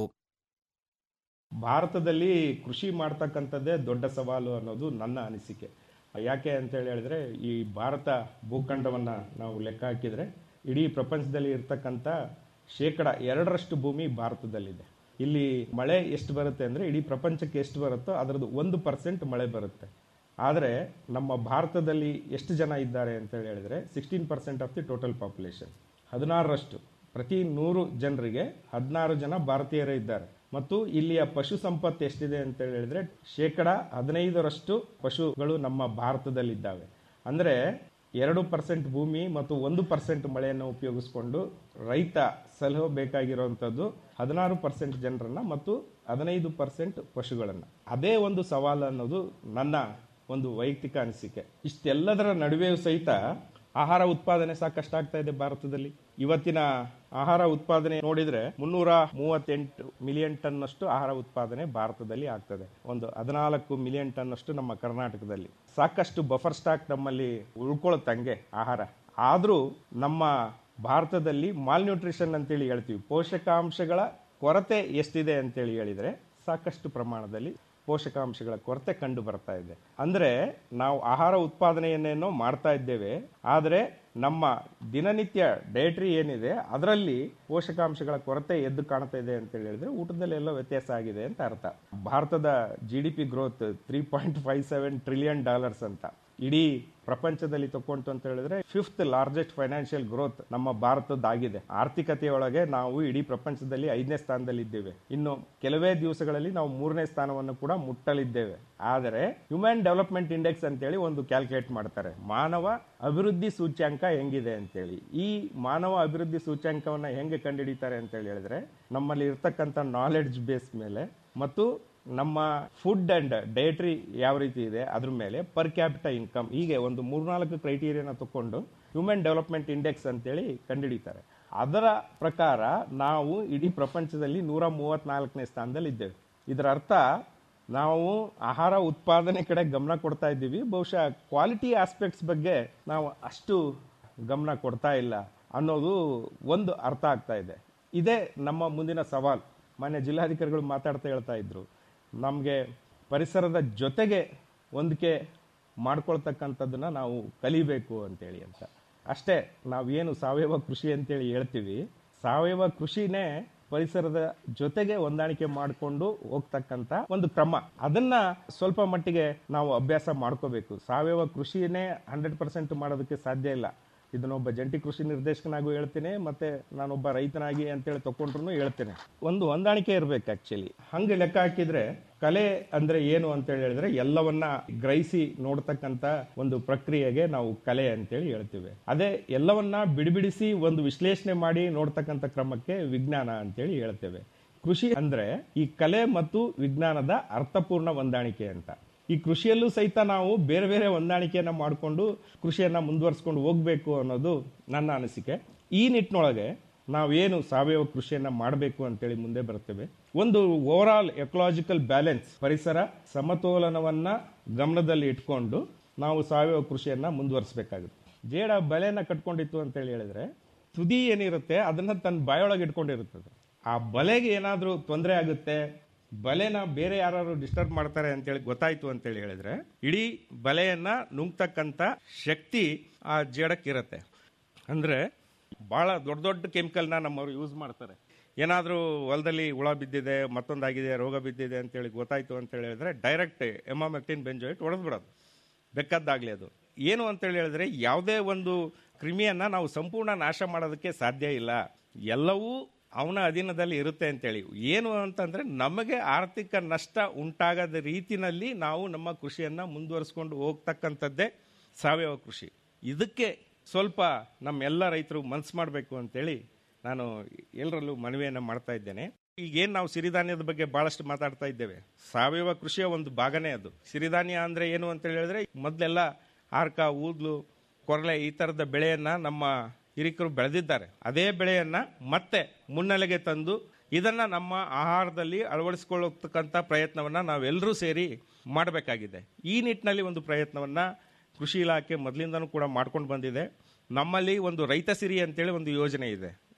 ಭಾರತದಲ್ಲಿ ಕೃಷಿ ಮಾಡ್ತಕ್ಕಂಥದ್ದೇ ದೊಡ್ಡ ಸವಾಲು ಅನ್ನೋದು ನನ್ನ ಅನಿಸಿಕೆ ಯಾಕೆ ಅಂತೇಳಿ ಹೇಳಿದ್ರೆ ಈ ಭಾರತ ಭೂಖಂಡವನ್ನು ನಾವು ಲೆಕ್ಕ ಹಾಕಿದರೆ ಇಡೀ ಪ್ರಪಂಚದಲ್ಲಿ ಇರ್ತಕ್ಕಂಥ ಶೇಕಡ ಎರಡರಷ್ಟು ಭೂಮಿ ಭಾರತದಲ್ಲಿದೆ ಇಲ್ಲಿ ಮಳೆ ಎಷ್ಟು ಬರುತ್ತೆ ಅಂದರೆ ಇಡೀ ಪ್ರಪಂಚಕ್ಕೆ ಎಷ್ಟು ಬರುತ್ತೋ ಅದರದ್ದು ಒಂದು ಪರ್ಸೆಂಟ್ ಮಳೆ ಬರುತ್ತೆ ಆದರೆ ನಮ್ಮ ಭಾರತದಲ್ಲಿ ಎಷ್ಟು ಜನ ಇದ್ದಾರೆ ಅಂತೇಳಿ ಹೇಳಿದ್ರೆ sixteen percent of the total population ಹದಿನಾರರಷ್ಟು ಪ್ರತಿ ನೂರು ಜನರಿಗೆ ಹದಿನಾರು ಜನ ಭಾರತೀಯರೇ ಇದ್ದಾರೆ ಮತ್ತು ಇಲ್ಲಿಯ ಪಶು ಸಂಪತ್ತು ಎಷ್ಟಿದೆ ಅಂತ ಹೇಳಿದ್ರೆ ಶೇಕಡ ಹದಿನೈದರಷ್ಟು ಪಶುಗಳು ನಮ್ಮ ಭಾರತದಲ್ಲಿದ್ದಾವೆ ಅಂದರೆ ಎರಡು ಪರ್ಸೆಂಟ್ ಭೂಮಿ ಮತ್ತು ಒಂದು ಪರ್ಸೆಂಟ್ ಮಳೆಯನ್ನು ಉಪಯೋಗಿಸಿಕೊಂಡು ರೈತ ಸಲಹಬೇಕಾಗಿರುವಂಥದ್ದು ಹದಿನಾರು ಪರ್ಸೆಂಟ್ ಜನರನ್ನ ಮತ್ತು ಹದಿನೈದು ಪರ್ಸೆಂಟ್ ಪಶುಗಳನ್ನು ಅದೇ ಒಂದು ಸವಾಲು ಅನ್ನೋದು ನನ್ನ ಒಂದು ವೈಯಕ್ತಿಕ ಅನಿಸಿಕೆ ಇಷ್ಟೆಲ್ಲದರ ನಡುವೆಯೂ ಸಹಿತ ಆಹಾರ ಉತ್ಪಾದನೆ ಸಾಕಷ್ಟು ಆಗ್ತಾ ಇದೆ ಭಾರತದಲ್ಲಿ ಇವತ್ತಿನ ಆಹಾರ ಉತ್ಪಾದನೆ ನೋಡಿದ್ರೆ ಮುನ್ನೂರ ಮೂವತ್ತೆಂಟು ಮಿಲಿಯನ್ ಟನ್ ಅಷ್ಟು ಆಹಾರ ಉತ್ಪಾದನೆ ಭಾರತದಲ್ಲಿ ಆಗ್ತದೆ ಒಂದು ಹದಿನಾಲ್ಕು ಮಿಲಿಯನ್ ಟನ್ ಅಷ್ಟು ನಮ್ಮ ಕರ್ನಾಟಕದಲ್ಲಿ ಸಾಕಷ್ಟು ಬಫರ್ ಸ್ಟಾಕ್ ನಮ್ಮಲ್ಲಿ ಉಳ್ಕೊಳತ್ತಂಗೆ ಆಹಾರ ಆದರೂ ನಮ್ಮ ಭಾರತದಲ್ಲಿ ಮಾಲ್ನ್ಯೂಟ್ರಿಷನ್ ಅಂತೇಳಿ ಹೇಳ್ತೀವಿ ಪೋಷಕಾಂಶಗಳ ಕೊರತೆ ಎಷ್ಟಿದೆ ಅಂತೇಳಿ ಹೇಳಿದ್ರೆ ಸಾಕಷ್ಟು ಪ್ರಮಾಣದಲ್ಲಿ ಪೋಷಕಾಂಶಗಳ ಕೊರತೆ ಕಂಡು ಬರ್ತಾ ಇದೆ ಅಂದ್ರೆ ನಾವು ಆಹಾರ ಉತ್ಪಾದನೆಯನ್ನೇನೋ ಮಾಡ್ತಾ ಇದ್ದೇವೆ ಆದರೆ ನಮ್ಮ ದಿನನಿತ್ಯ ಡಯಟ್ರಿ ಏನಿದೆ ಅದರಲ್ಲಿ ಪೋಷಕಾಂಶಗಳ ಕೊರತೆ ಎದ್ದು ಕಾಣ್ತಾ ಇದೆ ಅಂತ ಹೇಳಿದ್ರೆ ಊಟದಲ್ಲಿ ಎಲ್ಲ ವ್ಯತ್ಯಾಸ ಆಗಿದೆ ಅಂತ ಅರ್ಥ ಭಾರತದ G D P growth three point five seven trillion dollars ಅಂತ ಇಡೀ ಪ್ರಪಂಚದಲ್ಲಿ ತಕೊಂತು ಅಂತ ಹೇಳಿದ್ರೆ ಫಿಫ್ತ್ ಲಾರ್ಜೆಸ್ಟ್ ಫೈನಾನ್ಷಿಯಲ್ ಗ್ರೋತ್ ನಮ್ಮ ಭಾರತದ್ದಾಗಿದೆ ಆರ್ಥಿಕತೆಯೊಳಗೆ ನಾವು ಇಡೀ ಪ್ರಪಂಚದಲ್ಲಿ ಐದನೇ ಸ್ಥಾನದಲ್ಲಿ ಇದ್ದೇವೆ ಇನ್ನು ಕೆಲವೇ ದಿವಸಗಳಲ್ಲಿ ನಾವು ಮೂರನೇ ಸ್ಥಾನವನ್ನು ಕೂಡ ಮುಟ್ಟಲಿದ್ದೇವೆ ಆದರೆ ಹ್ಯೂಮನ್ ಡೆವಲಪ್ಮೆಂಟ್ ಇಂಡೆಕ್ಸ್ ಅಂತೇಳಿ ಒಂದು ಕ್ಯಾಲ್ಕುಲೇಟ್ ಮಾಡ್ತಾರೆ ಮಾನವ ಅಭಿವೃದ್ಧಿ ಸೂಚ್ಯಾಂಕ ಹೆಂಗಿದೆ ಅಂತೇಳಿ ಈ ಮಾನವ ಅಭಿವೃದ್ಧಿ ಸೂಚ್ಯಾಂಕವನ್ನ ಹೆಂಗೆ ಕಂಡುಹಿಡಿತಾರೆ ಅಂತ ಹೇಳಿದ್ರೆ ನಮ್ಮಲ್ಲಿ ಇರ್ತಕ್ಕಂಥ ನಾಲೆಡ್ಜ್ ಬೇಸ್ ಮೇಲೆ ಮತ್ತು ನಮ್ಮ ಫುಡ್ ಅಂಡ್ ಡಯಟ್ರಿ ಯಾವ ರೀತಿ ಇದೆ ಅದ್ರ ಮೇಲೆ ಪರ್ ಕ್ಯಾಪಿಟ ಇನ್ಕಮ್ ಹೀಗೆ ಒಂದು ಮೂರ್ನಾಲ್ಕು ಕ್ರೈಟೀರಿಯಾನ ತಕೊಂಡು ಹ್ಯೂಮನ್ ಡೆವಲಪ್ಮೆಂಟ್ ಇಂಡೆಕ್ಸ್ ಅಂತೇಳಿ ಕಂಡುಹಿಡಿತಾರೆ ಅದರ ಪ್ರಕಾರ ನಾವು ಇಡೀ ಪ್ರಪಂಚದಲ್ಲಿ ನೂರ ಮೂವತ್ನಾಲ್ಕನೇ ಸ್ಥಾನದಲ್ಲಿ ಇದ್ದೇವೆ ಇದರ ಅರ್ಥ ನಾವು ಆಹಾರ ಉತ್ಪಾದನೆ ಕಡೆ ಗಮನ ಕೊಡ್ತಾ ಇದ್ದೀವಿ ಬಹುಶಃ ಕ್ವಾಲಿಟಿ ಆಸ್ಪೆಕ್ಟ್ಸ್ ಬಗ್ಗೆ ನಾವು ಅಷ್ಟು ಗಮನ ಕೊಡ್ತಾ ಇಲ್ಲ ಅನ್ನೋದು ಒಂದು ಅರ್ಥ ಆಗ್ತಾ ಇದೆ ಇದೇ ನಮ್ಮ ಮುಂದಿನ ಸವಾಲ್ ಮಾನ್ಯ ಜಿಲ್ಲಾಧಿಕಾರಿಗಳು ಮಾತಾಡ್ತಾ ಹೇಳ್ತಾ ಇದ್ರು ನಮಗೆ ಪರಿಸರದ ಜೊತೆಗೆ ಹೊಂದಿಕೆ ಮಾಡ್ಕೊಳ್ತಕ್ಕಂಥದ್ದನ್ನ ನಾವು ಕಲಿಬೇಕು ಅಂತೇಳಿ ಅಂತ ಅಷ್ಟೇ ನಾವೇನು ಸಾವಯವ ಕೃಷಿ ಅಂತೇಳಿ ಹೇಳ್ತೀವಿ ಸಾವಯವ ಕೃಷಿನೇ ಪರಿಸರದ ಜೊತೆಗೆ ಹೊಂದಾಣಿಕೆ ಮಾಡಿಕೊಂಡು ಹೋಗ್ತಕ್ಕಂತ ಒಂದು ಕ್ರಮ ಅದನ್ನ ಸ್ವಲ್ಪ ಮಟ್ಟಿಗೆ ನಾವು ಅಭ್ಯಾಸ ಮಾಡ್ಕೋಬೇಕು ಸಾವಯವ ಕೃಷಿನೇ ಹಂಡ್ರೆಡ್ ಪರ್ಸೆಂಟ್ ಮಾಡೋದಕ್ಕೆ ಸಾಧ್ಯ ಇಲ್ಲ ಇದನ್ನೊಬ್ಬ ಜಂಟಿ ಕೃಷಿ ನಿರ್ದೇಶಕನಾಗೂ ಹೇಳ್ತೇನೆ ಮತ್ತೆ ನಾನೊಬ್ಬ ರೈತನಾಗಿ ಅಂತೇಳಿ ತಕೊಂಡ್ರು ಹೇಳ್ತೇನೆ ಒಂದು ಹೊಂದಾಣಿಕೆ ಇರ್ಬೇಕು ಆಕ್ಚುಲಿ ಹಂಗೆ ಲೆಕ್ಕ ಹಾಕಿದ್ರೆ ಕಲೆ ಅಂದ್ರೆ ಏನು ಅಂತ ಹೇಳಿದ್ರೆ ಎಲ್ಲವನ್ನ ಗ್ರಹಿಸಿ ನೋಡ್ತಕ್ಕಂತ ಒಂದು ಪ್ರಕ್ರಿಯೆಗೆ ನಾವು ಕಲೆ ಅಂತೇಳಿ ಹೇಳ್ತೀವಿ ಅದೇ ಎಲ್ಲವನ್ನ ಬಿಡಿಬಿಡಿಸಿ ಒಂದು ವಿಶ್ಲೇಷಣೆ ಮಾಡಿ ನೋಡ್ತಕ್ಕಂಥ ಕ್ರಮಕ್ಕೆ ವಿಜ್ಞಾನ ಅಂತೇಳಿ ಹೇಳ್ತೇವೆ ಕೃಷಿ ಅಂದ್ರೆ ಈ ಕಲೆ ಮತ್ತು ವಿಜ್ಞಾನದ ಅರ್ಥಪೂರ್ಣ ಹೊಂದಾಣಿಕೆ ಅಂತ ಈ ಕೃಷಿಯಲ್ಲೂ ಸಹಿತ ನಾವು ಬೇರೆ ಬೇರೆ ಹೊಂದಾಣಿಕೆಯನ್ನ ಮಾಡಿಕೊಂಡು ಕೃಷಿಯನ್ನ ಮುಂದುವರಿಸ್ಕೊಂಡು ಹೋಗ್ಬೇಕು ಅನ್ನೋದು ನನ್ನ ಅನಿಸಿಕೆ ಈ ನಿಟ್ಟಿನೊಳಗೆ ನಾವೇನು ಸಾವಯವ ಕೃಷಿಯನ್ನ ಮಾಡಬೇಕು ಅಂತೇಳಿ ಮುಂದೆ ಬರ್ತೇವೆ ಒಂದು ಓವರ್ ಆಲ್ ಎಕಲಾಜಿಕಲ್ ಬ್ಯಾಲೆನ್ಸ್ ಪರಿಸರ ಸಮತೋಲನವನ್ನ ಗಮನದಲ್ಲಿ ಇಟ್ಕೊಂಡು ನಾವು ಸಾವಯವ ಕೃಷಿಯನ್ನ ಮುಂದುವರಿಸಬೇಕಾಗುತ್ತೆ ಜೇಡ ಬಲೆನ ಕಟ್ಕೊಂಡಿತ್ತು ಅಂತೇಳಿ ಹೇಳಿದ್ರೆ ತುದಿ ಏನಿರುತ್ತೆ ಅದನ್ನ ತನ್ನ ಬಾಯೊಳಗೆ ಇಟ್ಕೊಂಡಿರುತ್ತದೆ ಆ ಬಲೆಗೆ ಏನಾದರೂ ತೊಂದರೆ ಆಗುತ್ತೆ ಬಲೆನ ಬೇರೆ ಯಾರು ಡಿಸ್ಟರ್ಬ್ ಮಾಡ್ತಾರೆ ಅಂತೇಳಿ ಗೊತ್ತಾಯ್ತು ಅಂತೇಳಿ ಹೇಳಿದ್ರೆ ಇಡೀ ಬಲೆಯನ್ನ ನುಂಗ್ತಕ್ಕಂಥ ಶಕ್ತಿ ಆ ಜೇಡಕ್ಕಿರತ್ತೆ ಅಂದ್ರೆ ಬಹಳ ದೊಡ್ಡ ದೊಡ್ಡ ಕೆಮಿಕಲ್ನ ನಮ್ಮವರು ಯೂಸ್ ಮಾಡ್ತಾರೆ ಏನಾದರೂ ಹೊಲದಲ್ಲಿ ಹುಳ ಬಿದ್ದಿದೆ ಮತ್ತೊಂದಾಗಿದೆ ರೋಗ ಬಿದ್ದಿದೆ ಅಂತೇಳಿ ಗೊತ್ತಾಯ್ತು ಅಂತ ಹೇಳಿದ್ರೆ ಡೈರೆಕ್ಟ್ ಎಮಾಮೆಕ್ಟಿನ್ ಬೆಂಜೋಯಿಟ್ ಹೊಡೆದು ಬಿಡೋದು ಬೆಕ್ಕದ್ದಾಗ್ಲಿ ಅದು ಏನು ಅಂತೇಳಿ ಹೇಳಿದ್ರೆ ಯಾವುದೇ ಒಂದು ಕ್ರಿಮಿಯನ್ನ ನಾವು ಸಂಪೂರ್ಣ ನಾಶ ಮಾಡೋದಕ್ಕೆ ಸಾಧ್ಯ ಇಲ್ಲ ಎಲ್ಲವೂ ಅವನ ಅಧೀನದಲ್ಲಿ ಇರುತ್ತೆ ಅಂತೇಳಿ ಏನು ಅಂತಂದ್ರೆ ನಮಗೆ ಆರ್ಥಿಕ ನಷ್ಟ ಉಂಟಾಗದ ರೀತಿನಲ್ಲಿ ನಾವು ನಮ್ಮ ಕೃಷಿಯನ್ನ ಮುಂದುವರಿಸ್ಕೊಂಡು ಹೋಗ್ತಕ್ಕಂಥದ್ದೇ ಸಾವಯವ ಕೃಷಿ ಇದಕ್ಕೆ ಸ್ವಲ್ಪ ನಮ್ಮೆಲ್ಲ ರೈತರು ಮನ್ಸು ಮಾಡಬೇಕು ಅಂತೇಳಿ ನಾನು ಎಲ್ಲರಲ್ಲೂ ಮನವಿಯನ್ನು ಮಾಡ್ತಾ ಇದ್ದೇನೆ ಈಗೇನು ನಾವು ಸಿರಿಧಾನ್ಯದ ಬಗ್ಗೆ ಬಹಳಷ್ಟು ಮಾತಾಡ್ತಾ ಇದ್ದೇವೆ ಸಾವಯವ ಕೃಷಿಯ ಒಂದು ಭಾಗನೇ ಅದು ಸಿರಿಧಾನ್ಯ ಅಂದ್ರೆ ಏನು ಅಂತ ಹೇಳಿದ್ರೆ ಮೊದಲೆಲ್ಲ ಆರ್ಕ ಊದ್ಲು ಕೊರಲೆ ಈ ತರದ ಬೆಳೆಯನ್ನ ನಮ್ಮ ಹಿರಿಕರು ಬೆಳೆದಿದ್ದಾರೆ ಅದೇ ಬೆಳೆಯನ್ನ ಮತ್ತೆ ಮುನ್ನೆಲೆಗೆ ತಂದು ಇದನ್ನ ನಮ್ಮ ಆಹಾರದಲ್ಲಿ ಅಳವಡಿಸಿಕೊಳ್ಳತಕ್ಕಂಥ ಪ್ರಯತ್ನವನ್ನ ನಾವೆಲ್ಲರೂ ಸೇರಿ ಮಾಡಬೇಕಾಗಿದೆ ಈ ನಿಟ್ಟಿನಲ್ಲಿ ಒಂದು ಪ್ರಯತ್ನವನ್ನ ಕೃಷಿ ಇಲಾಖೆ ಮೊದಲಿಂದನೂ ಕೂಡ ಮಾಡ್ಕೊಂಡು ಬಂದಿದೆ ನಮ್ಮಲ್ಲಿ ಒಂದು ರೈತ ಸಿರಿ ಅಂತೇಳಿ ಒಂದು ಯೋಜನೆ ಇದೆ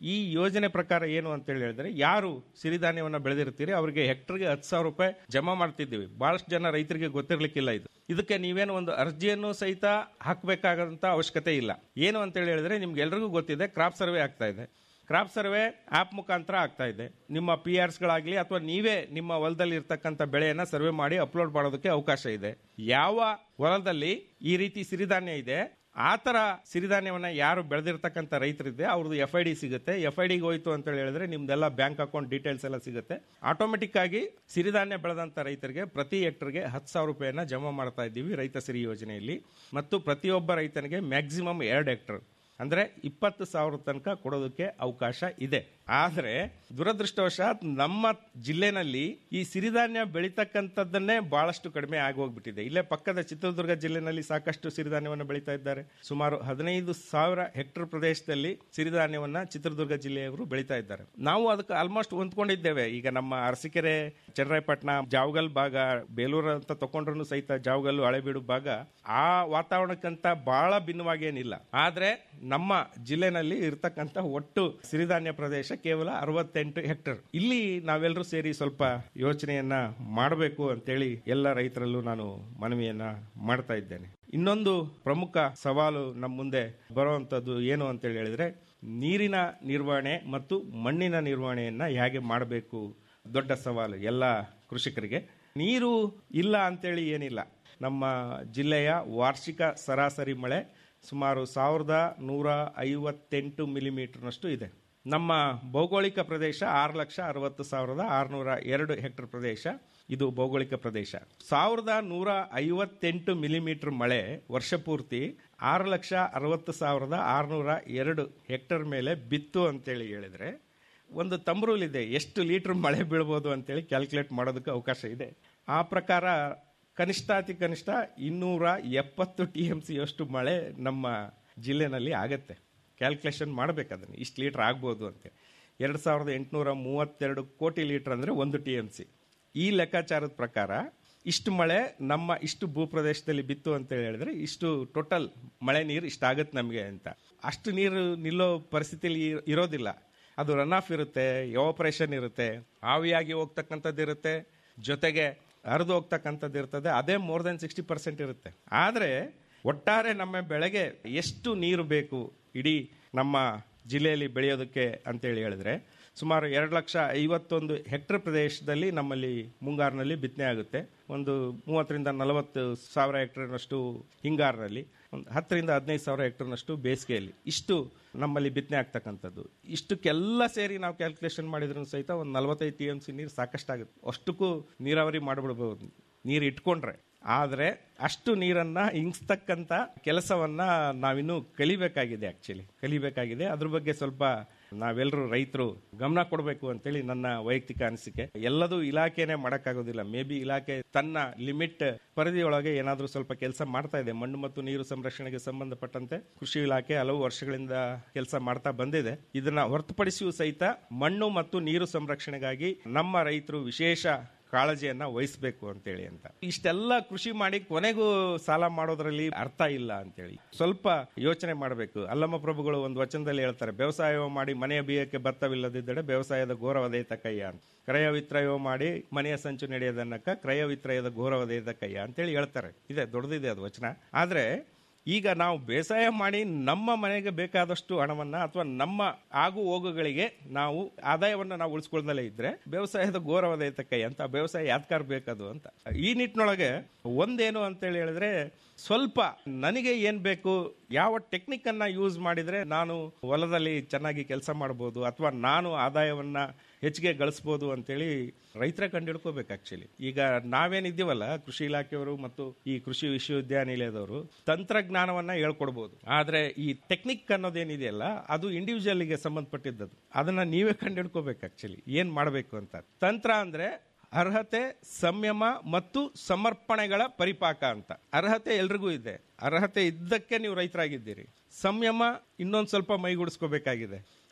ಈ ಯೋಜನೆ ಪ್ರಕಾರ ಏನು ಅಂತ ಹೇಳಿ ಹೇಳಿದ್ರೆ ಯಾರು ಸಿರಿಧಾನ್ಯವನ್ನ ಬೆಳೆದಿರ್ತೀರಿ ಅವರಿಗೆ ಹೆಕ್ಟರ್ಗೆ ಹತ್ತು ಸಾವಿರ ರೂಪಾಯಿ ಜಮಾ ಮಾಡ್ತಿದ್ದೀವಿ ಬಹಳಷ್ಟು ಜನ ರೈತರಿಗೆ ಗೊತ್ತಿರ್ಲಿಕ್ಕಿಲ್ಲ ಇದು ಇದಕ್ಕೆ ನೀವೇನು ಒಂದು ಅರ್ಜಿಯನ್ನು ಸಹಿತ ಹಾಕಬೇಕಾದಂತ ಅವಶ್ಯಕತೆ ಇಲ್ಲ ಏನು ಅಂತ ಹೇಳಿ ಹೇಳಿದ್ರೆ ನಿಮ್ಗೆ ಎಲ್ರಿಗೂ ಗೊತ್ತಿದೆ ಕ್ರಾಪ್ ಸರ್ವೆ ಆಗ್ತಾ ಇದೆ ಕ್ರಾಪ್ ಸರ್ವೆ ಆಪ್ ಮುಖಾಂತರ ಆಗ್ತಾ ಇದೆ ನಿಮ್ಮ ಪಿ ಗಳಾಗ್ಲಿ ಅಥವಾ ನೀವೇ ನಿಮ್ಮ ಹೊಲದಲ್ಲಿ ಇರ್ತಕ್ಕಂಥ ಬೆಳೆಯನ್ನ ಸರ್ವೆ ಮಾಡಿ ಅಪ್ಲೋಡ್ ಮಾಡೋದಕ್ಕೆ ಅವಕಾಶ ಇದೆ ಯಾವ ಹೊಲದಲ್ಲಿ ಈ ರೀತಿ ಸಿರಿಧಾನ್ಯ ಇದೆ ಆ ತರ ಸಿರಿಧಾನ್ಯವನ್ನ ಯಾರು ಬೆಳೆದಿರ್ತಕ್ಕಂಥ ರೈತರಿದೆ ಅವ್ರದ್ದು ಎಫ್ ಐ ಡಿ ಸಿಗುತ್ತೆ ಎಫ್ ಐ ಡಿಗೆ ಹೋಯ್ತು ಅಂತ ಹೇಳಿದ್ರೆ ನಿಮ್ದೆಲ್ಲ ಬ್ಯಾಂಕ್ ಅಕೌಂಟ್ ಡೀಟೇಲ್ಸ್ ಎಲ್ಲ ಸಿಗುತ್ತೆ ಆಟೋಮೆಟಿಕ್ ಆಗಿ ಸಿರಿಧಾನ್ಯ ಬೆಳೆದಂತ ರೈತರಿಗೆ ಪ್ರತಿ ಹೆಕ್ಟರ್ಗೆ ಹತ್ತು ಸಾವಿರ ರೂಪಾಯಿಯನ್ನ ಜಮಾ ಮಾಡ್ತಾ ಇದ್ದೀವಿ ರೈತ ಸಿರಿ ಯೋಜನೆಯಲ್ಲಿ ಮತ್ತು ಪ್ರತಿಯೊಬ್ಬ ರೈತನಿಗೆ ಮ್ಯಾಕ್ಸಿಮಮ್ ಎರಡು ಹೆಕ್ಟರ್ ಅಂದ್ರೆ ಇಪ್ಪತ್ತು ಸಾವಿರ ತನಕ ಕೊಡೋದಕ್ಕೆ ಅವಕಾಶ ಇದೆ ಆದ್ರೆ ದುರದೃಷ್ಟವಶಾತ್ ನಮ್ಮ ಜಿಲ್ಲೆನಲ್ಲಿ ಈ ಸಿರಿಧಾನ್ಯ ಬೆಳೀತಕ್ಕಂಥದ್ದನ್ನೇ ಬಹಳಷ್ಟು ಕಡಿಮೆ ಆಗೋಗ್ಬಿಟ್ಟಿದೆ ಇಲ್ಲೇ ಪಕ್ಕದ ಚಿತ್ರದುರ್ಗ ಜಿಲ್ಲೆನಲ್ಲಿ ಸಾಕಷ್ಟು ಸಿರಿಧಾನ್ಯವನ್ನು ಬೆಳೀತಾ ಇದ್ದಾರೆ ಸುಮಾರು ಹದಿನೈದು ಸಾವಿರ ಹೆಕ್ಟರ್ ಪ್ರದೇಶದಲ್ಲಿ ಸಿರಿಧಾನ್ಯವನ್ನ ಚಿತ್ರದುರ್ಗ ಜಿಲ್ಲೆಯವರು ಬೆಳೀತಾ ಇದ್ದಾರೆ ನಾವು ಅದಕ್ಕೆ ಆಲ್ಮೋಸ್ಟ್ ಹೊಂದ್ಕೊಂಡಿದ್ದೇವೆ ಈಗ ನಮ್ಮ ಅರಸೀಕೆರೆ ಚನ್ನರಾಯಪಟ್ಟಣ ಜಾವಗಲ್ ಭಾಗ ಬೇಲೂರು ಅಂತ ತಕೊಂಡ್ರು ಸಹಿತ ಜಾವಗಲ್ಲು ಹಳೆಬೀಡು ಭಾಗ ಆ ವಾತಾವರಣಕ್ಕಂತ ಬಹಳ ಭಿನ್ನವಾಗಿ ಏನಿಲ್ಲ ಆದ್ರೆ ನಮ್ಮ ಜಿಲ್ಲೆನಲ್ಲಿ ಇರ್ತಕ್ಕಂಥ ಒಟ್ಟು ಸಿರಿಧಾನ್ಯ ಪ್ರದೇಶ ಕೇವಲ ಅರವತ್ತೆಂಟು ಹೆಕ್ಟರ್ ಇಲ್ಲಿ ನಾವೆಲ್ಲರೂ ಸೇರಿ ಸ್ವಲ್ಪ ಯೋಚನೆಯನ್ನ ಮಾಡಬೇಕು ಅಂತೇಳಿ ಎಲ್ಲ ರೈತರಲ್ಲೂ ನಾನು ಮನವಿಯನ್ನ ಮಾಡ್ತಾ ಇದ್ದೇನೆ ಇನ್ನೊಂದು ಪ್ರಮುಖ ಸವಾಲು ನಮ್ಮ ಮುಂದೆ ಬರುವಂತದ್ದು ಏನು ಅಂತ ಹೇಳಿದ್ರೆ ನೀರಿನ ನಿರ್ವಹಣೆ ಮತ್ತು ಮಣ್ಣಿನ ನಿರ್ವಹಣೆಯನ್ನ ಹೇಗೆ ಮಾಡಬೇಕು ದೊಡ್ಡ ಸವಾಲು ಎಲ್ಲ ಕೃಷಿಕರಿಗೆ ನೀರು ಇಲ್ಲ ಅಂತೇಳಿ ಏನಿಲ್ಲ ನಮ್ಮ ಜಿಲ್ಲೆಯ ವಾರ್ಷಿಕ ಸರಾಸರಿ ಮಳೆ ಸುಮಾರು ಸಾವಿರದ ನೂರ ಐವತ್ತೆಂಟು ಮಿಲಿಮೀಟರ್ನಷ್ಟು ಇದೆ ನಮ್ಮ ಭೌಗೋಳಿಕ ಪ್ರದೇಶ ಆರು ಲಕ್ಷ ಅರವತ್ತು ಸಾವಿರದ ಆರುನೂರ ಎರಡು ಹೆಕ್ಟರ್ ಪ್ರದೇಶ ಇದು ಭೌಗೋಳಿಕ ಪ್ರದೇಶ ಸಾವಿರದ ನೂರ ಐವತ್ತೆಂಟು ಮಿಲಿಮೀಟರ್ ಮಳೆ ವರ್ಷ ಪೂರ್ತಿ ಆರು ಲಕ್ಷ ಅರವತ್ತು ಸಾವಿರದ ಆರುನೂರ ಎರಡು ಹೆಕ್ಟರ್ ಮೇಲೆ ಬಿತ್ತು ಅಂತೇಳಿ ಹೇಳಿದ್ರೆ ಒಂದು ತಂಬ್ರೂಲ್ ಇದೆ ಎಷ್ಟು ಲೀಟರ್ ಮಳೆ ಬೀಳ್ಬೋದು ಅಂತೇಳಿ ಕ್ಯಾಲ್ಕುಲೇಟ್ ಮಾಡೋದಕ್ಕೆ ಅವಕಾಶ ಇದೆ ಆ ಪ್ರಕಾರ ಕನಿಷ್ಠ ಅತಿ ಕನಿಷ್ಠ ಇನ್ನೂರ ಎಪ್ಪತ್ತು ಟಿ ಎಂ ಸಿ ಅಷ್ಟು ಮಳೆ ನಮ್ಮ ಜಿಲ್ಲೆನಲ್ಲಿ ಆಗತ್ತೆ ಕ್ಯಾಲ್ಕುಲೇಷನ್ ಮಾಡ್ಬೇಕು ಅದನ್ನು ಇಷ್ಟು ಲೀಟರ್ ಆಗ್ಬೋದು ಅಂತ ಎರಡು ಸಾವಿರದ ಎಂಟುನೂರ ಮೂವತ್ತೆರಡು ಕೋಟಿ ಲೀಟರ್ ಅಂದರೆ ಒಂದು ಟಿ ಎಂ ಸಿ ಈ ಲೆಕ್ಕಾಚಾರದ ಪ್ರಕಾರ ಇಷ್ಟು ಮಳೆ ನಮ್ಮ ಇಷ್ಟು ಭೂಪ್ರದೇಶದಲ್ಲಿ ಬಿತ್ತು ಅಂತ ಹೇಳಿದ್ರೆ ಇಷ್ಟು ಟೋಟಲ್ ಮಳೆ ನೀರು ಇಷ್ಟಾಗತ್ತೆ ನಮಗೆ ಅಂತ ಅಷ್ಟು ನೀರು ನಿಲ್ಲೋ ಪರಿಸ್ಥಿತಿಯಲ್ಲಿ ಇರ್- ಇರೋದಿಲ್ಲ ಅದು ರನ್ ಆಫ್ ಇರುತ್ತೆ ಎವಾಪರೇಷನ್ ಇರುತ್ತೆ ಆವಿಯಾಗಿ ಹೋಗ್ತಕ್ಕಂಥದ್ದು ಇರುತ್ತೆ ಜೊತೆಗೆ ಹರಿದು ಹೋಗ್ತಕ್ಕಂಥದ್ದು ಇರ್ತದೆ ಅದೇ ಮೋರ್ ದೆನ್ ಸಿಕ್ಸ್ಟಿ ಪರ್ಸೆಂಟ್ ಇರುತ್ತೆ ಆದರೆ ಒಟ್ಟಾರೆ ನಮ್ಮ ಬೆಳೆಗೆ ಎಷ್ಟು ನೀರು ಬೇಕು ಇಡೀ ನಮ್ಮ ಜಿಲ್ಲೆಯಲ್ಲಿ ಬೆಳೆಯೋದಕ್ಕೆ ಅಂತೇಳಿ ಹೇಳಿದ್ರೆ ಸುಮಾರು ಎರಡು ಲಕ್ಷ ಐವತ್ತೊಂದು ಹೆಕ್ಟರ್ ಪ್ರದೇಶದಲ್ಲಿ ನಮ್ಮಲ್ಲಿ ಮುಂಗಾರಿನಲ್ಲಿ ಬಿತ್ತನೆ ಆಗುತ್ತೆ ಒಂದು ಮೂವತ್ತರಿಂದ ನಲವತ್ತು ಸಾವಿರ ಹೆಕ್ಟರ್ನಷ್ಟು ಹಿಂಗಾರಿನಲ್ಲಿ ಒಂದು ಹತ್ತರಿಂದ ಹದಿನೈದು ಸಾವಿರ ಹೆಕ್ಟರ್ನಷ್ಟು ಬೇಸಿಗೆಯಲ್ಲಿ ಇಷ್ಟು ನಮ್ಮಲ್ಲಿ ಬಿತ್ತನೆ ಆಗ್ತಕ್ಕಂಥದ್ದು ಇಷ್ಟಕ್ಕೆಲ್ಲ ಸೇರಿ ನಾವು ಕ್ಯಾಲ್ಕುಲೇಷನ್ ಮಾಡಿದ್ರು ಸಹಿತ ಒಂದು ನಲವತ್ತೈದು ಟಿ ಎಂ ಸಿ ನೀರು ಸಾಕಷ್ಟಾಗುತ್ತೆ ಅಷ್ಟಕ್ಕೂ ನೀರಾವರಿ ಮಾಡಿಬಿಡ್ಬೋದು ನೀರು ಇಟ್ಕೊಂಡ್ರೆ ಆದರೆ ಅಷ್ಟು ನೀರನ್ನ ಇಂಗಿಸ್ತಕ್ಕಂಥ ಕೆಲಸವನ್ನ ನಾವಿನ್ನೂ ಕಲಿಬೇಕಾಗಿದೆ ಆಕ್ಚುಲಿ ಕಲಿಬೇಕಾಗಿದೆ ಅದ್ರ ಬಗ್ಗೆ ಸ್ವಲ್ಪ ನಾವೆಲ್ಲರೂ ರೈತರು ಗಮನ ಕೊಡಬೇಕು ಅಂತೇಳಿ ನನ್ನ ವೈಯಕ್ತಿಕ ಅನಿಸಿಕೆ ಎಲ್ಲದೂ ಇಲಾಖೆನೇ ಮಾಡೋಕ್ಕಾಗೋದಿಲ್ಲ ಮೇ ಬಿ ಇಲಾಖೆ ತನ್ನ ಲಿಮಿಟ್ ಪರಿಧಿಯೊಳಗೆ ಏನಾದರೂ ಸ್ವಲ್ಪ ಕೆಲಸ ಮಾಡ್ತಾ ಇದೆ ಮಣ್ಣು ಮತ್ತು ನೀರು ಸಂರಕ್ಷಣೆಗೆ ಸಂಬಂಧಪಟ್ಟಂತೆ ಕೃಷಿ ಇಲಾಖೆ ಹಲವು ವರ್ಷಗಳಿಂದ ಕೆಲಸ ಮಾಡ್ತಾ ಬಂದಿದೆ ಇದನ್ನ ಹೊರತುಪಡಿಸಿಯೂ ಸಹಿತ ಮಣ್ಣು ಮತ್ತು ನೀರು ಸಂರಕ್ಷಣೆಗಾಗಿ ನಮ್ಮ ರೈತರು ವಿಶೇಷ ಕಾಳಜಿಯನ್ನ ವಹಿಸಬೇಕು ಅಂತೇಳಿ ಅಂತ ಇಷ್ಟೆಲ್ಲ ಕೃಷಿ ಮಾಡಿ ಕೊನೆಗೂ ಸಾಲ ಮಾಡೋದ್ರಲ್ಲಿ ಅರ್ಥ ಇಲ್ಲ ಅಂತೇಳಿ ಸ್ವಲ್ಪ ಯೋಚನೆ ಮಾಡಬೇಕು ಅಲ್ಲಮ್ಮ ಪ್ರಭುಗಳು ಒಂದು ವಚನದಲ್ಲಿ ಹೇಳ್ತಾರೆ ವ್ಯವಸಾಯ ಮಾಡಿ ಮನೆಯ ಬೀಯಕ್ಕೆ ಭತ್ತವಿಲ್ಲದಿದ್ದರೆ ವ್ಯವಸಾಯದ ಘೋರವದೈತ ಕಯ್ಯ ಅಂತ ಕ್ರಯ ವಿತ್ರಯ ಮಾಡಿ ಮನೆಯ ಸಂಚು ನಡೆಯದನ್ನಕ್ಕ ಕ್ರಯ ವಿತ್ರಯದ ಘೋರವದೈತ ಕಯ್ಯ ಅಂತೇಳಿ ಹೇಳ್ತಾರೆ ಇದೆ ದೊಡ್ಡದಿದೆ ಅದು ವಚನ ಆದ್ರೆ ಈಗ ನಾವು ಬೇಸಾಯ ಮಾಡಿ ನಮ್ಮ ಮನೆಗೆ ಬೇಕಾದಷ್ಟು ಹಣವನ್ನ ಅಥವಾ ನಮ್ಮ ಆಗು ಹೋಗುಗಳಿಗೆ ನಾವು ಆದಾಯವನ್ನ ನಾವು ಉಳಿಸ್ಕೊಳ್ದಲೇ ಇದ್ರೆ ವ್ಯವಸಾಯದ ಘೋರವಾದ ಕೈ ಅಂತ ವ್ಯವಸಾಯ ಯಾತ್ಕಾರ್ ಬೇಕದು ಅಂತ ಈ ನಿಟ್ಟಿನೊಳಗೆ ಒಂದೇನು ಅಂತೇಳಿ ಹೇಳಿದ್ರೆ ಸ್ವಲ್ಪ ನನಗೆ ಏನ್ ಬೇಕು ಯಾವ ಟೆಕ್ನಿಕ್ ಅನ್ನ ಯೂಸ್ ಮಾಡಿದ್ರೆ ನಾನು ಹೊಲದಲ್ಲಿ ಚೆನ್ನಾಗಿ ಕೆಲಸ ಮಾಡಬಹುದು ಅಥವಾ ನಾನು ಆದಾಯವನ್ನ ಹೆಚ್ಚಿಗೆ ಗಳಿಸ್ಬೋದು ಅಂತೇಳಿ ರೈತರ ಕಂಡಿಡ್ಕೋಬೇಕು ಆಕ್ಚುಲಿ ಈಗ ನಾವೇನಿದ್ದೀವಲ್ಲ ಕೃಷಿ ಇಲಾಖೆಯವರು ಮತ್ತು ಈ ಕೃಷಿ ವಿಶ್ವವಿದ್ಯಾನಿಲಯದವರು ತಂತ್ರಜ್ಞಾನವನ್ನ ಹೇಳ್ಕೊಡ್ಬೋದು ಆದ್ರೆ ಈ ಟೆಕ್ನಿಕ್ ಅನ್ನೋದೇನಿದೆಯಲ್ಲ ಅದು ಇಂಡಿವಿಜುವಲ್ಗೆ ಸಂಬಂಧಪಟ್ಟಿದ್ದದು ಅದನ್ನ ನೀವೇ ಕಂಡಿಡ್ಕೋಬೇಕು ಆಕ್ಚುಲಿ ಏನ್ ಮಾಡಬೇಕು ಅಂತ ತಂತ್ರ ಅಂದ್ರೆ ಅರ್ಹತೆ ಸಂಯಮ ಮತ್ತು ಸಮರ್ಪಣೆಗಳ ಪರಿಪಾಕ ಅಂತ ಅರ್ಹತೆ ಎಲ್ರಿಗೂ ಇದೆ ಅರ್ಹತೆ ಇದ್ದಕ್ಕೆ ನೀವು ರೈತರಾಗಿದ್ದೀರಿ ಸಂಯಮ ಇನ್ನೊಂದು ಸ್ವಲ್ಪ ಮೈಗೂಡಿಸ್ಕೋಬೇಕಾಗಿದೆ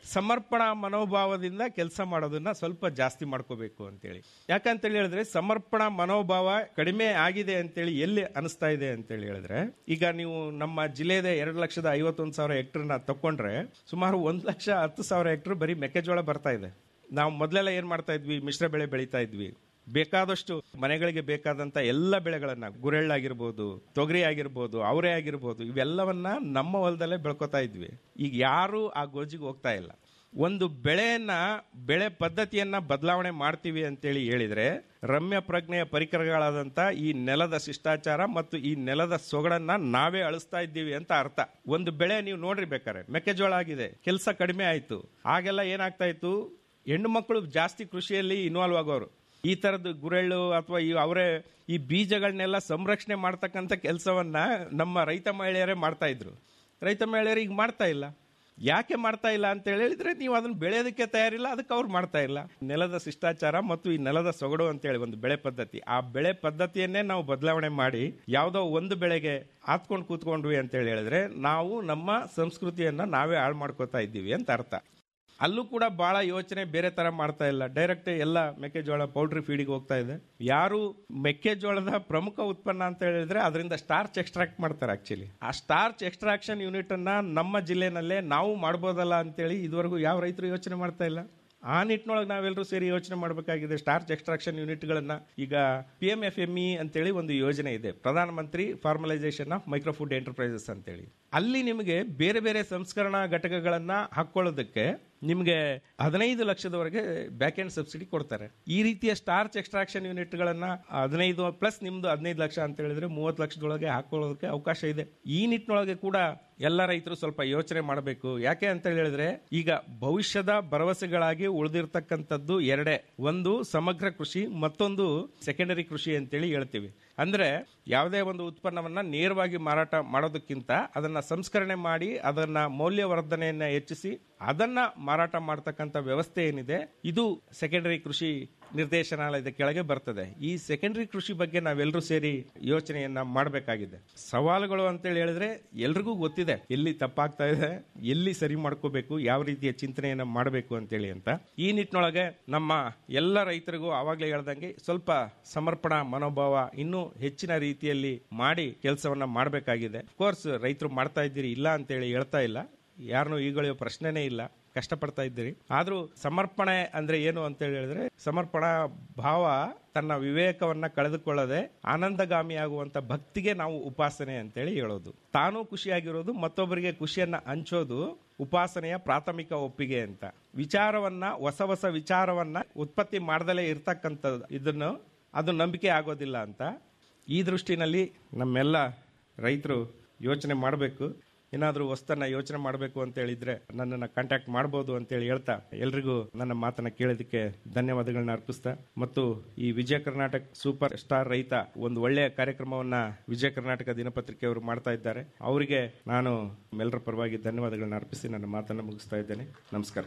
ಸಮರ್ಪಣಾ ಮನೋಭಾವದಿಂದ ಕೆಲಸ ಮಾಡೋದನ್ನ ಸ್ವಲ್ಪ ಜಾಸ್ತಿ ಮಾಡ್ಕೋಬೇಕು ಅಂತೇಳಿ ಯಾಕಂತೇಳಿ ಹೇಳಿದ್ರೆ ಸಮರ್ಪಣಾ ಮನೋಭಾವ ಕಡಿಮೆ ಆಗಿದೆ ಅಂತೇಳಿ ಎಲ್ಲಿ ಅನಿಸ್ತಾ ಇದೆ ಅಂತೇಳಿ ಹೇಳಿದ್ರೆ ಈಗ ನೀವು ನಮ್ಮ ಜಿಲ್ಲೆದ ಎರಡು ಲಕ್ಷದ ಐವತ್ತೊಂದು ಸಾವಿರ ಹೆಕ್ಟರ್ನ ತಕೊಂಡ್ರೆ ಸುಮಾರು ಒಂದು ಲಕ್ಷ ಹತ್ತು ಸಾವಿರ ಹೆಕ್ಟರ್ ಬರೀ ಮೆಕ್ಕೆಜೋಳ ಬರ್ತಾ ಇದೆ ನಾವು ಮೊದಲೆಲ್ಲ ಏನ್ ಮಾಡ್ತಾ ಇದ್ವಿ ಮಿಶ್ರ ಬೆಳೆ ಬೆಳೀತಾ ಇದ್ವಿ ಬೇಕಾದಷ್ಟು ಮನೆಗಳಿಗೆ ಬೇಕಾದಂತ ಎಲ್ಲ ಬೆಳೆಗಳನ್ನ ಗುರೆಳ್ಳಾಗಿರ್ಬೋದು ತೊಗರಿ ಆಗಿರ್ಬೋದು ಅವರೆ ಆಗಿರ್ಬೋದು ಇವೆಲ್ಲವನ್ನ ನಮ್ಮ ಹೊಲದಲ್ಲೇ ಬೆಳ್ಕೊತಾ ಇದ್ವಿ ಈಗ ಯಾರು ಆ ಗೋಜಿಗೆ ಹೋಗ್ತಾ ಇಲ್ಲ ಒಂದು ಬೆಳೆಯನ್ನ ಬೆಳೆ ಪದ್ಧತಿಯನ್ನ ಬದಲಾವಣೆ ಮಾಡ್ತೀವಿ ಅಂತೇಳಿ ಹೇಳಿದ್ರೆ ರಮ್ಯ ಪ್ರಜ್ಞೆಯ ಪರಿಕರಗಳಾದಂತ ಈ ನೆಲದ ಶಿಷ್ಟಾಚಾರ ಮತ್ತು ಈ ನೆಲದ ಸೊಗಡನ್ನ ನಾವೇ ಅಳಿಸ್ತಾ ಇದ್ದೀವಿ ಅಂತ ಅರ್ಥ ಒಂದು ಬೆಳೆ ನೀವು ನೋಡ್ರಿ ಬೇಕಾರೆ ಮೆಕ್ಕೆಜೋಳ ಆಗಿದೆ ಕೆಲಸ ಕಡಿಮೆ ಆಯ್ತು ಆಗೆಲ್ಲ ಏನಾಗ್ತಾ ಇತ್ತು ಹೆಣ್ಣು ಮಕ್ಕಳು ಜಾಸ್ತಿ ಕೃಷಿಯಲ್ಲಿ ಇನ್ವಾಲ್ವ್ ಆಗೋರು ಈ ತರದ್ದು ಗುರೆಳ್ಳು ಅಥವಾ ಈ ಅವರೇ ಈ ಬೀಜಗಳನ್ನೆಲ್ಲ ಸಂರಕ್ಷಣೆ ಮಾಡ್ತಕ್ಕಂಥ ಕೆಲಸವನ್ನ ನಮ್ಮ ರೈತ ಮಹಿಳೆಯರೇ ಮಾಡ್ತಾ ಇದ್ರು ರೈತ ಮಹಿಳೆಯರು ಈಗ ಮಾಡ್ತಾ ಇಲ್ಲ ಯಾಕೆ ಮಾಡ್ತಾ ಇಲ್ಲ ಅಂತ ಹೇಳಿದ್ರೆ ನೀವು ಅದನ್ನ ಬೆಳೆಯೋದಕ್ಕೆ ತಯಾರಿಲ್ಲ ಅದಕ್ಕೆ ಅವ್ರು ಮಾಡ್ತಾ ಇಲ್ಲ ನೆಲದ ಶಿಷ್ಟಾಚಾರ ಮತ್ತು ಈ ನೆಲದ ಸೊಗಡು ಅಂತೇಳಿ ಒಂದು ಬೆಳೆ ಪದ್ಧತಿ ಆ ಬೆಳೆ ಪದ್ಧತಿಯನ್ನೇ ನಾವು ಬದಲಾವಣೆ ಮಾಡಿ ಯಾವುದೋ ಒಂದು ಬೆಳೆಗೆ ಹಾತ್ಕೊಂಡು ಕೂತ್ಕೊಂಡ್ವಿ ಅಂತ ಹೇಳಿ ಹೇಳಿದ್ರೆ ನಾವು ನಮ್ಮ ಸಂಸ್ಕೃತಿಯನ್ನ ನಾವೇ ಹಾಳು ಮಾಡ್ಕೋತಾ ಇದ್ದೀವಿ ಅಂತ ಅರ್ಥ ಅಲ್ಲೂ ಕೂಡ ಬಹಳ ಯೋಚನೆ ಬೇರೆ ತರ ಮಾಡ್ತಾ ಇಲ್ಲ ಡೈರೆಕ್ಟ್ ಎಲ್ಲ ಮೆಕ್ಕೆಜೋಳ ಪೌಲ್ಟ್ರಿ ಫೀಡಿಗೆ ಹೋಗ್ತಾ ಇದೆ ಯಾರು ಮೆಕ್ಕೆಜೋಳದ ಪ್ರಮುಖ ಉತ್ಪನ್ನ ಅಂತ ಹೇಳಿದ್ರೆ ಅದರಿಂದ ಸ್ಟಾರ್ಚ್ ಎಕ್ಸ್ಟ್ರಾಕ್ಟ್ ಮಾಡ್ತಾರೆ ಆಕ್ಚುಲಿ ಆ ಸ್ಟಾರ್ಚ್ ಎಕ್ಸ್ಟ್ರಾಕ್ಷನ್ ಯೂನಿಟ್ ಅನ್ನ ನಮ್ಮ ಜಿಲ್ಲೆನಲ್ಲೇ ನಾವು ಮಾಡ್ಬೋದಲ್ಲ ಅಂತೇಳಿ ಇದುವರೆಗೂ ಯಾವ ರೈತರು ಯೋಚನೆ ಮಾಡ್ತಾ ಇಲ್ಲ ಆ ನಿಟ್ಟಿನೊಳಗೆ ನಾವೆಲ್ಲರೂ ಸೇರಿ ಯೋಚನೆ ಮಾಡಬೇಕಾಗಿದೆ ಸ್ಟಾರ್ಚ್ ಎಕ್ಸ್ಟ್ರಾಕ್ಷನ್ ಯೂನಿಟ್ಗಳನ್ನ ಈಗ P M F M E ಅಂತೇಳಿ ಒಂದು ಯೋಜನೆ ಇದೆ Pradhan Mantri formalisation of micro food enterprises ಅಂತೇಳಿ ಅಲ್ಲಿ ನಿಮಗೆ ಬೇರೆ ಬೇರೆ ಸಂಸ್ಕರಣಾ ಘಟಕಗಳನ್ನ ಹಾಕೊಳ್ಳೋದಕ್ಕೆ ನಿಮಗೆ ಹದಿನೈದು ಲಕ್ಷದವರೆಗೆ ಬ್ಯಾಕ್ ಎಂಡ್ ಸಬ್ಸಿಡಿ ಕೊಡ್ತಾರೆ ಈ ರೀತಿಯ ಸ್ಟಾರ್ಚ್ ಎಕ್ಸ್ಟ್ರಾಕ್ಷನ್ ಯೂನಿಟ್ಗಳನ್ನ ಹದಿನೈದು ಪ್ಲಸ್ ನಿಮ್ದು ಹದಿನೈದು ಲಕ್ಷ ಅಂತ ಹೇಳಿದ್ರೆ ಮೂವತ್ತು ಲಕ್ಷದೊಳಗೆ ಹಾಕೊಳ್ಳೋದಕ್ಕೆ ಅವಕಾಶ ಇದೆ ಈ ನಿಟ್ಟಿನೊಳಗೆ ಕೂಡ ಎಲ್ಲ ರೈತರು ಸ್ವಲ್ಪ ಯೋಚನೆ ಮಾಡಬೇಕು ಯಾಕೆ ಅಂತ ಹೇಳಿದ್ರೆ ಈಗ ಭವಿಷ್ಯದ ಭರವಸೆಗಳಾಗಿ ಉಳಿದಿರ್ತಕ್ಕಂಥದ್ದು ಎರಡೇ ಒಂದು ಸಮಗ್ರ ಕೃಷಿ ಮತ್ತೊಂದು ಸೆಕೆಂಡರಿ ಕೃಷಿ ಅಂತೇಳಿ ಹೇಳ್ತೀವಿ ಅಂದ್ರೆ ಯಾವುದೇ ಒಂದು ಉತ್ಪನ್ನವನ್ನ ನೇರವಾಗಿ ಮಾರಾಟ ಮಾಡೋದಕ್ಕಿಂತ ಅದನ್ನ ಸಂಸ್ಕರಣೆ ಮಾಡಿ ಅದನ್ನ ಮೌಲ್ಯವರ್ಧನೆಯನ್ನ ಹೆಚ್ಚಿಸಿ ಅದನ್ನ ಮಾರಾಟ ಮಾಡತಕ್ಕಂಥ ವ್ಯವಸ್ಥೆ ಏನಿದೆ ಇದು ಸೆಕೆಂಡರಿ ಕೃಷಿ ನಿರ್ದೇಶನಾಲಯದ ಕೆಳಗೆ ಬರ್ತದೆ ಈ ಸೆಕೆಂಡರಿ ಕೃಷಿ ಬಗ್ಗೆ ನಾವೆಲ್ಲರೂ ಸೇರಿ ಯೋಚನೆಯನ್ನ ಮಾಡಬೇಕಾಗಿದೆ ಸವಾಲುಗಳು ಅಂತೇಳಿ ಹೇಳಿದ್ರೆ ಎಲ್ರಿಗೂ ಗೊತ್ತಿದೆ ಎಲ್ಲಿ ತಪ್ಪಾಗ್ತಾ ಇದೆ ಎಲ್ಲಿ ಸರಿ ಮಾಡ್ಕೋಬೇಕು ಯಾವ ರೀತಿಯ ಚಿಂತನೆಯನ್ನ ಮಾಡಬೇಕು ಅಂತೇಳಿ ಅಂತ ಈ ನಿಟ್ಟಿನೊಳಗೆ ನಮ್ಮ ಎಲ್ಲ ರೈತರಿಗೂ ಆವಾಗಲೇ ಹೇಳ್ದಂಗೆ ಸ್ವಲ್ಪ ಸಮರ್ಪಣಾ ಮನೋಭಾವ ಇನ್ನೂ ಹೆಚ್ಚಿನ ರೀತಿಯಲ್ಲಿ ಮಾಡಿ ಕೆಲಸವನ್ನ ಮಾಡಬೇಕಾಗಿದೆ ಕೋರ್ಸ್ ರೈತರು ಮಾಡ್ತಾ ಇದ್ದೀರಿ ಇಲ್ಲ ಅಂತೇಳಿ ಹೇಳ್ತಾ ಇಲ್ಲ ಯಾರನ್ನೂ ಈಗಳೆಯೋ ಪ್ರಶ್ನೆನೇ ಇಲ್ಲ ಕಷ್ಟಪಡ್ತಾ ಇದ್ದೀರಿ ಆದ್ರೂ ಸಮರ್ಪಣೆ ಅಂದ್ರೆ ಏನು ಅಂತ ಹೇಳಿದ್ರೆ ಸಮರ್ಪಣಾ ಭಾವ ತನ್ನ ವಿವೇಕವನ್ನ ಕಳೆದುಕೊಳ್ಳದೆ ಆನಂದಗಾಮಿಯಾಗುವಂತ ಭಕ್ತಿಗೆ ನಾವು ಉಪಾಸನೆ ಅಂತೇಳಿ ಹೇಳೋದು ತಾನು ಖುಷಿಯಾಗಿರೋದು ಮತ್ತೊಬ್ಬರಿಗೆ ಖುಷಿಯನ್ನ ಹಂಚೋದು ಉಪಾಸನೆಯ ಪ್ರಾಥಮಿಕ ಒಪ್ಪಿಗೆ ಅಂತ ವಿಚಾರವನ್ನ ಹೊಸ ಹೊಸ ವಿಚಾರವನ್ನ ಉತ್ಪತ್ತಿ ಮಾಡದಲೇ ಇರ್ತಕ್ಕಂಥದ್ದು ಇದನ್ನು ಅದು ನಂಬಿಕೆ ಆಗೋದಿಲ್ಲ ಅಂತ ಈ ದೃಷ್ಟಿನಲ್ಲಿ ನಮ್ಮೆಲ್ಲ ರೈತರು ಯೋಚನೆ ಮಾಡಬೇಕು ಏನಾದರೂ ವಸ್ತನ್ನ ಯೋಚನೆ ಮಾಡಬೇಕು ಅಂತ ಹೇಳಿದ್ರೆ ನನ್ನನ್ನು ಕಾಂಟ್ಯಾಕ್ಟ್ ಮಾಡ್ಬೋದು ಅಂತೇಳಿ ಹೇಳ್ತಾ ಎಲ್ರಿಗೂ ನನ್ನ ಮಾತನ್ನ ಕೇಳೋದಕ್ಕೆ ಧನ್ಯವಾದಗಳನ್ನ ಅರ್ಪಿಸ್ತಾ ಮತ್ತು ಈ ವಿಜಯ ಕರ್ನಾಟಕ ಸೂಪರ್ ಸ್ಟಾರ್ ರೈತ ಒಂದು ಒಳ್ಳೆಯ ಕಾರ್ಯಕ್ರಮವನ್ನ ವಿಜಯ ಕರ್ನಾಟಕ ದಿನಪತ್ರಿಕೆಯವರು ಮಾಡ್ತಾ ಇದ್ದಾರೆ ಅವರಿಗೆ ನಾನು ಎಲ್ಲರ ಪರವಾಗಿ ಧನ್ಯವಾದಗಳನ್ನ ಅರ್ಪಿಸಿ ನನ್ನ ಮಾತನ್ನ ಮುಗಿಸ್ತಾ ಇದ್ದೇನೆ ನಮಸ್ಕಾರ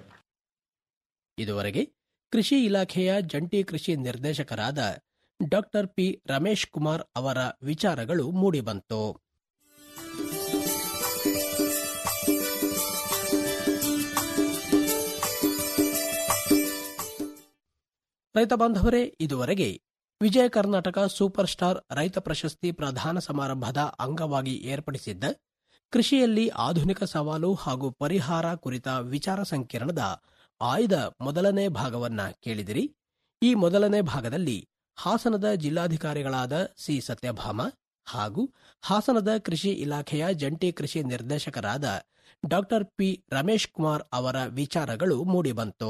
ಇದುವರೆಗೆ ಕೃಷಿ ಇಲಾಖೆಯ ಜಂಟಿ ಕೃಷಿ ನಿರ್ದೇಶಕರಾದ ಡಾಕ್ಟರ್ ಪಿ ರಮೇಶ್ ಕುಮಾರ್ ಅವರ ವಿಚಾರಗಳು ಮೂಡಿಬಂತು ರೈತ ಬಾಂಧವರೇ ಇದುವರೆಗೆ ವಿಜಯ ಕರ್ನಾಟಕ ಸೂಪರ್ ಸ್ಟಾರ್ ರೈತ ಪ್ರಶಸ್ತಿ ಪ್ರಧಾನ ಸಮಾರಂಭದ ಅಂಗವಾಗಿ ಏರ್ಪಡಿಸಿದ್ದ ಕೃಷಿಯಲ್ಲಿ ಆಧುನಿಕ ಸವಾಲು ಹಾಗೂ ಪರಿಹಾರ ಕುರಿತ ವಿಚಾರ ಸಂಕಿರಣದ ಆಯ್ದ ಮೊದಲನೇ ಭಾಗವನ್ನ ಕೇಳಿದಿರಿ ಈ ಮೊದಲನೇ ಭಾಗದಲ್ಲಿ ಹಾಸನದ ಜಿಲ್ಲಾಧಿಕಾರಿಗಳಾದ ಸಿ ಸತ್ಯಭಾಮ ಹಾಗೂ ಹಾಸನದ ಕೃಷಿ ಇಲಾಖೆಯ ಜಂಟಿ ಕೃಷಿ ನಿರ್ದೇಶಕರಾದ ಡಾಕ್ಟರ್ ಪಿ ರಮೇಶ್ ಕುಮಾರ್ ಅವರ ವಿಚಾರಗಳು ಮೂಡಿಬಂತು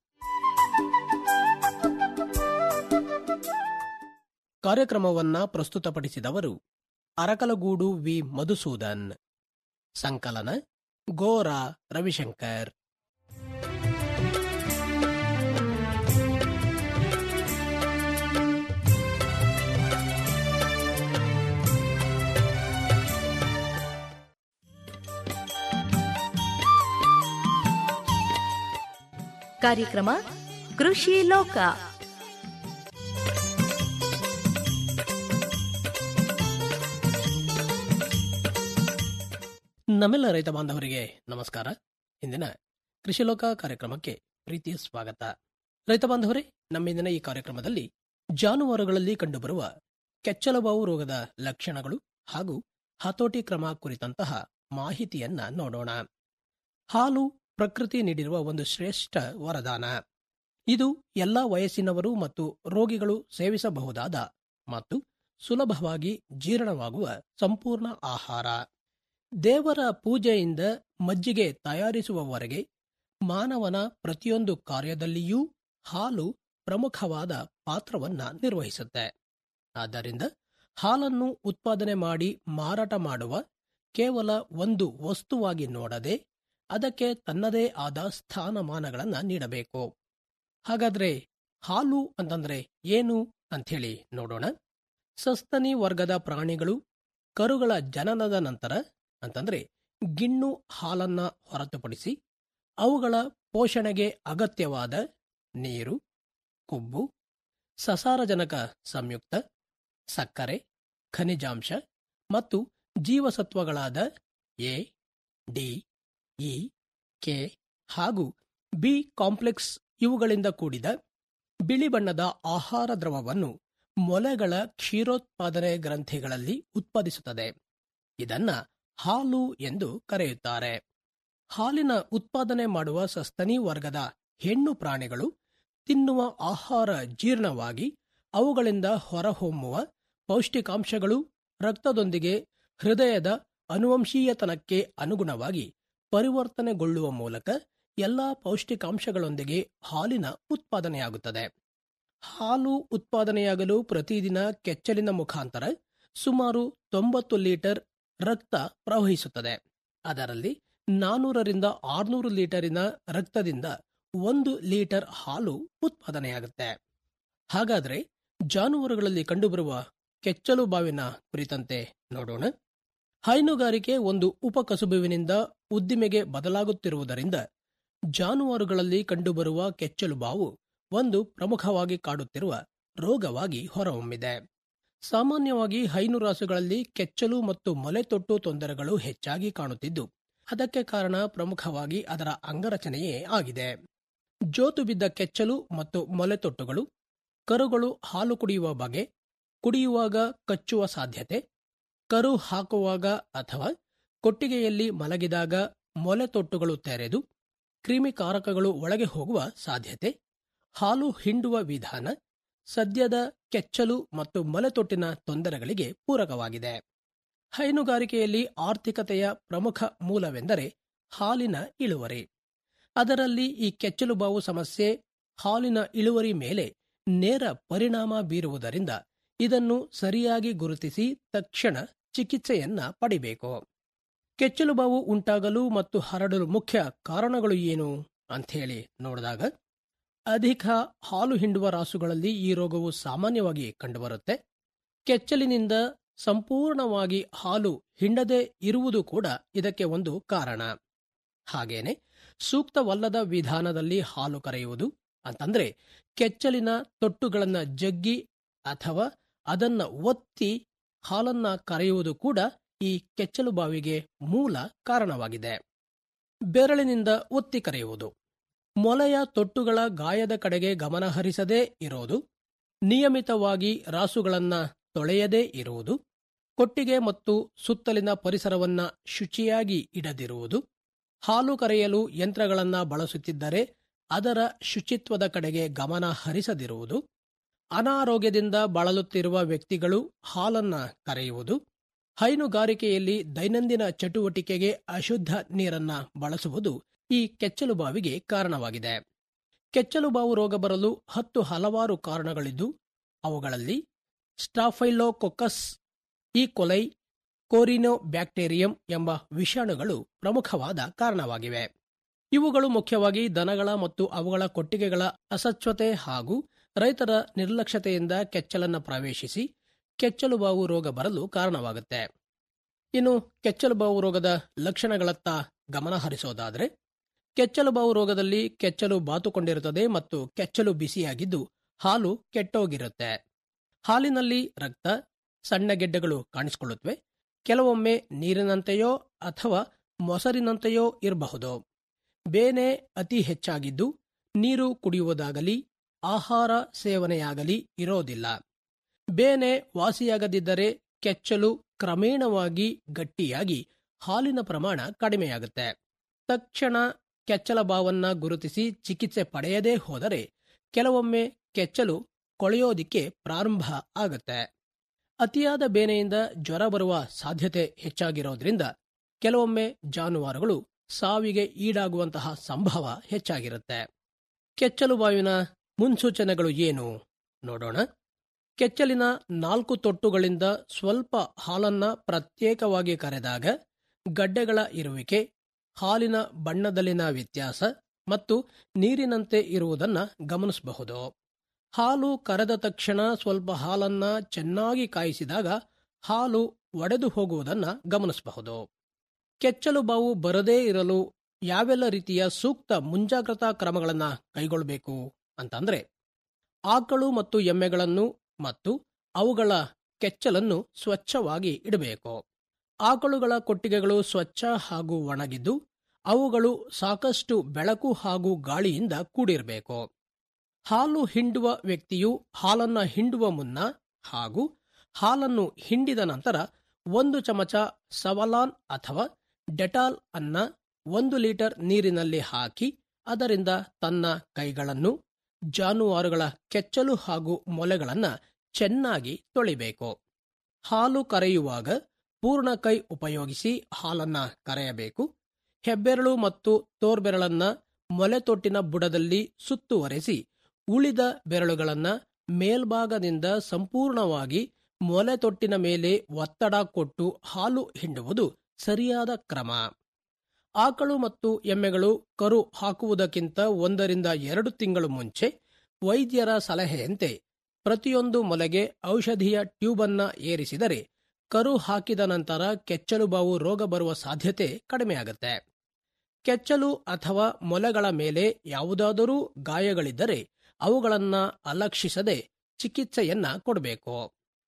ಕಾರ್ಯಕ್ರಮವನ್ನ ಪ್ರಸ್ತುತಪಡಿಸಿದವರು ಅರಕಲಗೂಡು ವಿ ಮಧುಸೂದನ್ ಸಂಕಲನ ಗೋರಾ ರವಿಶಂಕರ್ ಕಾರ್ಯಕ್ರಮ ಕೃಷಿ ಲೋಕ ನಮ್ಮೆಲ್ಲ ರೈತ ಬಾಂಧವರಿಗೆ ನಮಸ್ಕಾರ ಇಂದಿನ ಕೃಷಿಲೋಕ ಕಾರ್ಯಕ್ರಮಕ್ಕೆ ಪ್ರೀತಿಯ ಸ್ವಾಗತ ರೈತ ಬಾಂಧವರೇ ನಮ್ಮಿಂದಿನ ಈ ಕಾರ್ಯಕ್ರಮದಲ್ಲಿ ಜಾನುವಾರುಗಳಲ್ಲಿ ಕಂಡುಬರುವ ಕೆಚ್ಚಲುಬಾವು ರೋಗದ ಲಕ್ಷಣಗಳು ಹಾಗೂ ಹತೋಟಿ ಕ್ರಮ ಕುರಿತಂತಹ ಮಾಹಿತಿಯನ್ನ ನೋಡೋಣ ಹಾಲು ಪ್ರಕೃತಿ ನೀಡಿರುವ ಒಂದು ಶ್ರೇಷ್ಠ ವರದಾನ ಇದು ಎಲ್ಲಾ ವಯಸ್ಸಿನವರು ಮತ್ತು ರೋಗಿಗಳು ಸೇವಿಸಬಹುದಾದ ಮತ್ತು ಸುಲಭವಾಗಿ ಜೀರ್ಣವಾಗುವ ಸಂಪೂರ್ಣ ಆಹಾರ ದೇವರ ಪೂಜೆಯಿಂದ ಮಜ್ಜಿಗೆ ತಯಾರಿಸುವವರೆಗೆ ಮಾನವನ ಪ್ರತಿಯೊಂದು ಕಾರ್ಯದಲ್ಲಿಯೂ ಹಾಲು ಪ್ರಮುಖವಾದ ಪಾತ್ರವನ್ನ ನಿರ್ವಹಿಸುತ್ತೆ ಆದ್ದರಿಂದ ಹಾಲನ್ನು ಉತ್ಪಾದನೆ ಮಾಡಿ ಮಾರಾಟ ಮಾಡುವ ಕೇವಲ ಒಂದು ವಸ್ತುವಾಗಿ ನೋಡದೆ ಅದಕ್ಕೆ ತನ್ನದೇ ಆದ ಸ್ಥಾನಮಾನಗಳನ್ನ ನೀಡಬೇಕು ಹಾಗಾದ್ರೆ ಹಾಲು ಅಂತಂದ್ರೆ ಏನು ಅಂಥೇಳಿ ನೋಡೋಣ ಸಸ್ತನಿ ವರ್ಗದ ಪ್ರಾಣಿಗಳು ಕರುಗಳ ಜನನದ ನಂತರ ಅಂತಂದ್ರೆ ಗಿಣ್ಣು ಹಾಲನ್ನ ಹೊರತುಪಡಿಸಿ ಅವುಗಳ ಪೋಷಣೆಗೆ ಅಗತ್ಯವಾದ ನೀರು ಕೊಬ್ಬು ಸಸಾರಜನಕ ಸಂಯುಕ್ತ ಸಕ್ಕರೆ ಖನಿಜಾಂಶ ಮತ್ತು ಜೀವಸತ್ವಗಳಾದ ಎ ಡಿ ಇ ಕೆ ಹಾಗೂ ಬಿ ಕಾಂಪ್ಲೆಕ್ಸ್ ಇವುಗಳಿಂದ ಕೂಡಿದ ಬಿಳಿ ಬಣ್ಣದ ಆಹಾರ ದ್ರವವನ್ನು ಮೊಲೆಗಳ ಕ್ಷೀರೋತ್ಪಾದನೆ ಗ್ರಂಥಿಗಳಲ್ಲಿ ಉತ್ಪಾದಿಸುತ್ತದೆ ಇದನ್ನ ಹಾಲು ಎಂದು ಕರೆಯುತ್ತಾರೆ ಹಾಲಿನ ಉತ್ಪಾದನೆ ಮಾಡುವ ಸಸ್ತನಿ ವರ್ಗದ ಹೆಣ್ಣು ಪ್ರಾಣಿಗಳು ತಿನ್ನುವ ಆಹಾರ ಜೀರ್ಣವಾಗಿ ಅವುಗಳಿಂದ ಹೊರಹೊಮ್ಮುವ ಪೌಷ್ಟಿಕಾಂಶಗಳು ರಕ್ತದೊಂದಿಗೆ ಹೃದಯದ ಅನುವಂಶೀಯತನಕ್ಕೆ ಅನುಗುಣವಾಗಿ ಪರಿವರ್ತನೆಗೊಳ್ಳುವ ಮೂಲಕ ಎಲ್ಲಾ ಪೌಷ್ಟಿಕಾಂಶಗಳೊಂದಿಗೆ ಹಾಲಿನ ಉತ್ಪಾದನೆಯಾಗುತ್ತದೆ ಹಾಲು ಉತ್ಪಾದನೆಯಾಗಲು ಪ್ರತಿದಿನ ಕೆಚ್ಚಲಿನ ಮುಖಾಂತರ ಸುಮಾರು ತೊಂಬತ್ತು ಲೀಟರ್ ರಕ್ತ ಪ್ರವಹಿಸುತ್ತದೆ ಅದರಲ್ಲಿ ನಾನೂರರಿಂದ ಆರ್ನೂರು ಲೀಟರಿನ ರಕ್ತದಿಂದ ಒಂದು ಲೀಟರ್ ಹಾಲು ಉತ್ಪಾದನೆಯಾಗುತ್ತೆ ಹಾಗಾದ್ರೆ ಜಾನುವಾರುಗಳಲ್ಲಿ ಕಂಡುಬರುವ ಕೆಚ್ಚಲು ಬಾವಿನ ಕುರಿತಂತೆ ನೋಡೋಣ ಹೈನುಗಾರಿಕೆ ಒಂದು ಉಪಕಸುಬುವಿನಿಂದ ಉದ್ದಿಮೆಗೆ ಬದಲಾಗುತ್ತಿರುವುದರಿಂದ ಜಾನುವಾರುಗಳಲ್ಲಿ ಕಂಡುಬರುವ ಕೆಚ್ಚಲು ಬಾವು ಒಂದು ಪ್ರಮುಖವಾಗಿ ಕಾಡುತ್ತಿರುವ ರೋಗವಾಗಿ ಹೊರಹೊಮ್ಮಿದೆ ಸಾಮಾನ್ಯವಾಗಿ ಹೈನು ರಾಸುಗಳಲ್ಲಿ ಕೆಚ್ಚಲು ಮತ್ತು ಮೊಲೆತೊಟ್ಟು ತೊಂದರೆಗಳು ಹೆಚ್ಚಾಗಿ ಕಾಣುತ್ತಿದ್ದು ಅದಕ್ಕೆ ಕಾರಣ ಪ್ರಮುಖವಾಗಿ ಅದರ ಅಂಗರಚನೆಯೇ ಆಗಿದೆ ಜೋತು ಬಿದ್ದ ಕೆಚ್ಚಲು ಮತ್ತು ಮೊಲೆತೊಟ್ಟುಗಳು ಕರುಗಳು ಹಾಲು ಕುಡಿಯುವ ಬಗೆ ಕುಡಿಯುವಾಗ ಕಚ್ಚುವ ಸಾಧ್ಯತೆ ಕರು ಹಾಕುವಾಗ ಅಥವಾ ಕೊಟ್ಟಿಗೆಯಲ್ಲಿ ಮಲಗಿದಾಗ ಮೊಲೆತೊಟ್ಟುಗಳು ತೆರೆದು ಕ್ರಿಮಿಕಾರಕಗಳು ಒಳಗೆ ಹೋಗುವ ಸಾಧ್ಯತೆ ಹಾಲು ಹಿಂಡುವ ವಿಧಾನ ಸದ್ಯದ ಕೆಚ್ಚಲು ಮತ್ತು ಮೊಲೆತೊಟ್ಟಿನ ತೊಂದರೆಗಳಿಗೆ ಪೂರಕವಾಗಿದೆ ಹೈನುಗಾರಿಕೆಯಲ್ಲಿ ಆರ್ಥಿಕತೆಯ ಪ್ರಮುಖ ಮೂಲವೆಂದರೆ ಹಾಲಿನ ಇಳುವರಿ ಅದರಲ್ಲಿ ಈ ಕೆಚ್ಚಲುಬಾವು ಸಮಸ್ಯೆ ಹಾಲಿನ ಇಳುವರಿ ಮೇಲೆ ನೇರ ಪರಿಣಾಮ ಬೀರುವುದರಿಂದ ಇದನ್ನು ಸರಿಯಾಗಿ ಗುರುತಿಸಿ ತಕ್ಷಣ ಚಿಕಿತ್ಸೆಯನ್ನ ಪಡಿಬೇಕು ಕೆಚ್ಚಲುಬಾವು ಉಂಟಾಗಲು ಮತ್ತು ಹರಡಲು ಮುಖ್ಯ ಕಾರಣಗಳು ಏನು ಅಂಥೇಳಿ ನೋಡಿದಾಗ ಅಧಿಕ ಹಾಲು ಹಿಂಡುವ ರಾಸುಗಳಲ್ಲಿ ಈ ರೋಗವು ಸಾಮಾನ್ಯವಾಗಿ ಕಂಡುಬರುತ್ತೆ ಕೆಚ್ಚಲಿನಿಂದ ಸಂಪೂರ್ಣವಾಗಿ ಹಾಲು ಹಿಂಡದೆ ಇರುವುದು ಕೂಡ ಇದಕ್ಕೆ ಒಂದು ಕಾರಣ ಹಾಗೇನೆ ಸೂಕ್ತವಲ್ಲದ ವಿಧಾನದಲ್ಲಿ ಹಾಲು ಕರೆಯುವುದು ಅಂತಂದ್ರೆ ಕೆಚ್ಚಲಿನ ತೊಟ್ಟುಗಳನ್ನ ಜಗ್ಗಿ ಅಥವಾ ಅದನ್ನ ಒತ್ತಿ ಹಾಲನ್ನ ಕರೆಯುವುದು ಕೂಡ ಈ ಕೆಚ್ಚಲು ಬಾವಿಗೆ ಮೂಲ ಕಾರಣವಾಗಿದೆ ಬೆರಳಿನಿಂದ ಒತ್ತಿ ಕರೆಯುವುದು ಮೊಲೆಯ ತೊಟ್ಟುಗಳ ಗಾಯದ ಕಡೆಗೆ ಗಮನ ಹರಿಸದೇ ಇರೋದು ನಿಯಮಿತವಾಗಿ ರಾಸುಗಳನ್ನ ತೊಳೆಯದೇ ಇರುವುದು ಕೊಟ್ಟಿಗೆ ಮತ್ತು ಸುತ್ತಲಿನ ಪರಿಸರವನ್ನ ಶುಚಿಯಾಗಿ ಇಡದಿರುವುದು ಹಾಲು ಕರೆಯಲು ಯಂತ್ರಗಳನ್ನ ಬಳಸುತ್ತಿದ್ದರೆ ಅದರ ಶುಚಿತ್ವದ ಕಡೆಗೆ ಗಮನ ಹರಿಸದಿರುವುದು ಅನಾರೋಗ್ಯದಿಂದ ಬಳಲುತ್ತಿರುವ ವ್ಯಕ್ತಿಗಳು ಹಾಲನ್ನ ಕರೆಯುವುದು ಹೈನುಗಾರಿಕೆಯಲ್ಲಿ ದೈನಂದಿನ ಚಟುವಟಿಕೆಗೆ ಅಶುದ್ಧ ನೀರನ್ನ ಬಳಸುವುದು ಈ ಕೆಚ್ಚಲುಬಾವಿಗೆ ಕಾರಣವಾಗಿದೆ ಕೆಚ್ಚಲುಬಾವು ರೋಗ ಬರಲು ಹತ್ತು ಹಲವಾರು ಕಾರಣಗಳಿದ್ದು ಅವುಗಳಲ್ಲಿ ಸ್ಟಾಫೈಲೋಕೊಕಸ್ ಈ ಕೊಲೈ ಕೋರಿನೋ ಬ್ಯಾಕ್ಟೀರಿಯಂ ಎಂಬ ವಿಷಾಣುಗಳು ಪ್ರಮುಖವಾದ ಕಾರಣವಾಗಿವೆ ಇವುಗಳು ಮುಖ್ಯವಾಗಿ ದನಗಳ ಮತ್ತು ಅವುಗಳ ಕೊಟ್ಟಿಗೆಗಳ ಅಸಚ್ಛತೆ ಹಾಗೂ ರೈತರ ನಿರ್ಲಕ್ಷ್ಯತೆಯಿಂದ ಕೆಚ್ಚಲನ್ನ ಪ್ರವೇಶಿಸಿ ಕೆಚ್ಚಲುಬಾವು ರೋಗ ಬರಲು ಕಾರಣವಾಗುತ್ತೆ ಇನ್ನು ಕೆಚ್ಚಲುಬಾವು ರೋಗದ ಲಕ್ಷಣಗಳತ್ತ ಗಮನ ಹರಿಸೋದಾದ್ರೆ ಕೆಚ್ಚಲುಬಾವು ರೋಗದಲ್ಲಿ ಕೆಚ್ಚಲು ಬಾತುಕೊಂಡಿರುತ್ತದೆ ಮತ್ತು ಕೆಚ್ಚಲು ಬಿಸಿಯಾಗಿದ್ದು ಹಾಲು ಕೆಟ್ಟೋಗಿರುತ್ತೆ ಹಾಲಿನಲ್ಲಿ ರಕ್ತ ಸಣ್ಣ ಗೆಡ್ಡೆಗಳು ಕಾಣಿಸಿಕೊಳ್ಳುತ್ತವೆ ಕೆಲವೊಮ್ಮೆ ನೀರಿನಂತೆಯೋ ಅಥವಾ ಮೊಸರಿನಂತೆಯೋ ಇರಬಹುದು ಬೇನೆ ಅತಿ ಹೆಚ್ಚಾಗಿದ್ದು ನೀರು ಕುಡಿಯುವುದಾಗಲಿ ಆಹಾರ ಸೇವನೆಯಾಗಲಿ ಇರೋದಿಲ್ಲ ಬೇನೆ ವಾಸಿಯಾಗದಿದ್ದರೆ ಕೆಚ್ಚಲು ಕ್ರಮೇಣವಾಗಿ ಗಟ್ಟಿಯಾಗಿ ಹಾಲಿನ ಪ್ರಮಾಣ ಕಡಿಮೆಯಾಗುತ್ತೆ ತಕ್ಷಣ ಕೆಚ್ಚಲ ಬಾವನ್ನ ಗುರುತಿಸಿ ಚಿಕಿತ್ಸೆ ಪಡೆಯದೇ ಹೋದರೆ ಕೆಲವೊಮ್ಮೆ ಕೆಚ್ಚಲು ಕೊಳೆಯೋದಿಕ್ಕೆ ಪ್ರಾರಂಭ ಆಗುತ್ತೆ ಅತಿಯಾದ ಬೇನೆಯಿಂದ ಜ್ವರ ಬರುವ ಸಾಧ್ಯತೆ ಹೆಚ್ಚಾಗಿರೋದ್ರಿಂದ ಕೆಲವೊಮ್ಮೆ ಜಾನುವಾರುಗಳು ಸಾವಿಗೆ ಈಡಾಗುವಂತಹ ಸಂಭವ ಹೆಚ್ಚಾಗಿರುತ್ತೆ ಕೆಚ್ಚಲು ಬಾವಿನ ಮುನ್ಸೂಚನೆಗಳು ಏನು ನೋಡೋಣ ಕೆಚ್ಚಲಿನ ನಾಲ್ಕು ತೊಟ್ಟುಗಳಿಂದ ಸ್ವಲ್ಪ ಹಾಲನ್ನ ಪ್ರತ್ಯೇಕವಾಗಿ ಕರೆದಾಗ ಗಡ್ಡೆಗಳ ಇರುವಿಕೆ ಹಾಲಿನ ಬಣ್ಣದಲ್ಲಿನ ವ್ಯತ್ಯಾಸ ಮತ್ತು ನೀರಿನಂತೆ ಇರುವುದನ್ನ ಗಮನಿಸಬಹುದು ಹಾಲು ಕರೆದ ತಕ್ಷಣ ಸ್ವಲ್ಪ ಹಾಲನ್ನ ಚೆನ್ನಾಗಿ ಕಾಯಿಸಿದಾಗ ಹಾಲು ಒಡೆದು ಹೋಗುವುದನ್ನ ಗಮನಿಸಬಹುದು ಕೆಚ್ಚಲು ಬಾವು ಬರದೇ ಇರಲು ಯಾವೆಲ್ಲ ರೀತಿಯ ಸೂಕ್ತ ಮುಂಜಾಗ್ರತಾ ಕ್ರಮಗಳನ್ನ ಕೈಗೊಳ್ಳಬೇಕು ಅಂತಂದ್ರೆ ಆಕಳು ಮತ್ತು ಎಮ್ಮೆಗಳನ್ನು ಮತ್ತು ಅವುಗಳ ಕೆಚ್ಚಲನ್ನು ಸ್ವಚ್ಛವಾಗಿ ಇಡಬೇಕು ಆಕಳುಗಳ ಕೊಟ್ಟಿಗೆಗಳು ಸ್ವಚ್ಛ ಹಾಗೂ ಒಣಗಿದ್ದು ಅವುಗಳು ಸಾಕಷ್ಟು ಬೆಳಕು ಹಾಗೂ ಗಾಳಿಯಿಂದ ಕೂಡಿರಬೇಕು ಹಾಲು ಹಿಂಡುವ ವ್ಯಕ್ತಿಯು ಹಾಲನ್ನ ಹಿಂಡುವ ಮುನ್ನ ಹಾಗೂ ಹಾಲನ್ನು ಹಿಂಡಿದ ನಂತರ ಒಂದು ಚಮಚ ಸವಲಾನ್ ಅಥವಾ ಡೆಟಾಲ್ ಅನ್ನ ಒಂದು ಲೀಟರ್ ನೀರಿನಲ್ಲಿ ಹಾಕಿ ಅದರಿಂದ ತನ್ನ ಕೈಗಳನ್ನು ಜಾನುವಾರುಗಳ ಕೆಚ್ಚಲು ಹಾಗೂ ಮೊಲೆಗಳನ್ನ ಚೆನ್ನಾಗಿ ತೊಳಿಬೇಕು ಹಾಲು ಕರೆಯುವಾಗ ಪೂರ್ಣ ಕೈ ಉಪಯೋಗಿಸಿ ಹಾಲನ್ನ ಕರೆಯಬೇಕು ಹೆಬ್ಬೆರಳು ಮತ್ತು ತೋರ್ಬೆರಳನ್ನ ಮೊಲೆತೊಟ್ಟಿನ ಬುಡದಲ್ಲಿ ಸುತ್ತುವರೆಸಿ ಉಳಿದ ಬೆರಳುಗಳನ್ನ ಮೇಲ್ಭಾಗದಿಂದ ಸಂಪೂರ್ಣವಾಗಿ ಮೊಲೆತೊಟ್ಟಿನ ಮೇಲೆ ಒತ್ತಡ ಕೊಟ್ಟು ಹಾಲು ಹಿಂಡುವುದು ಸರಿಯಾದ ಕ್ರಮ ಆಕಳು ಮತ್ತು ಎಮ್ಮೆಗಳು ಕರು ಹಾಕುವುದಕ್ಕಿಂತ ಒಂದರಿಂದ ಎರಡು ತಿಂಗಳು ಮುಂಚೆ ವೈದ್ಯರ ಸಲಹೆಯಂತೆ ಪ್ರತಿಯೊಂದು ಮೊಲೆಗೆ ಔಷಧಿಯ ಟ್ಯೂಬನ್ನ ಏರಿಸಿದರೆ ಕರು ಹಾಕಿದ ನಂತರ ಕೆಚ್ಚಲು ಬಾವು ರೋಗ ಬರುವ ಸಾಧ್ಯತೆ ಕಡಿಮೆಯಾಗುತ್ತೆ ಕೆಚ್ಚಲು ಅಥವಾ ಮೊಲೆಗಳ ಮೇಲೆ ಯಾವುದಾದರೂ ಗಾಯಗಳಿದ್ದರೆ ಅವುಗಳನ್ನ ಅಲಕ್ಷಿಸದೆ ಚಿಕಿತ್ಸೆಯನ್ನ ಕೊಡಬೇಕು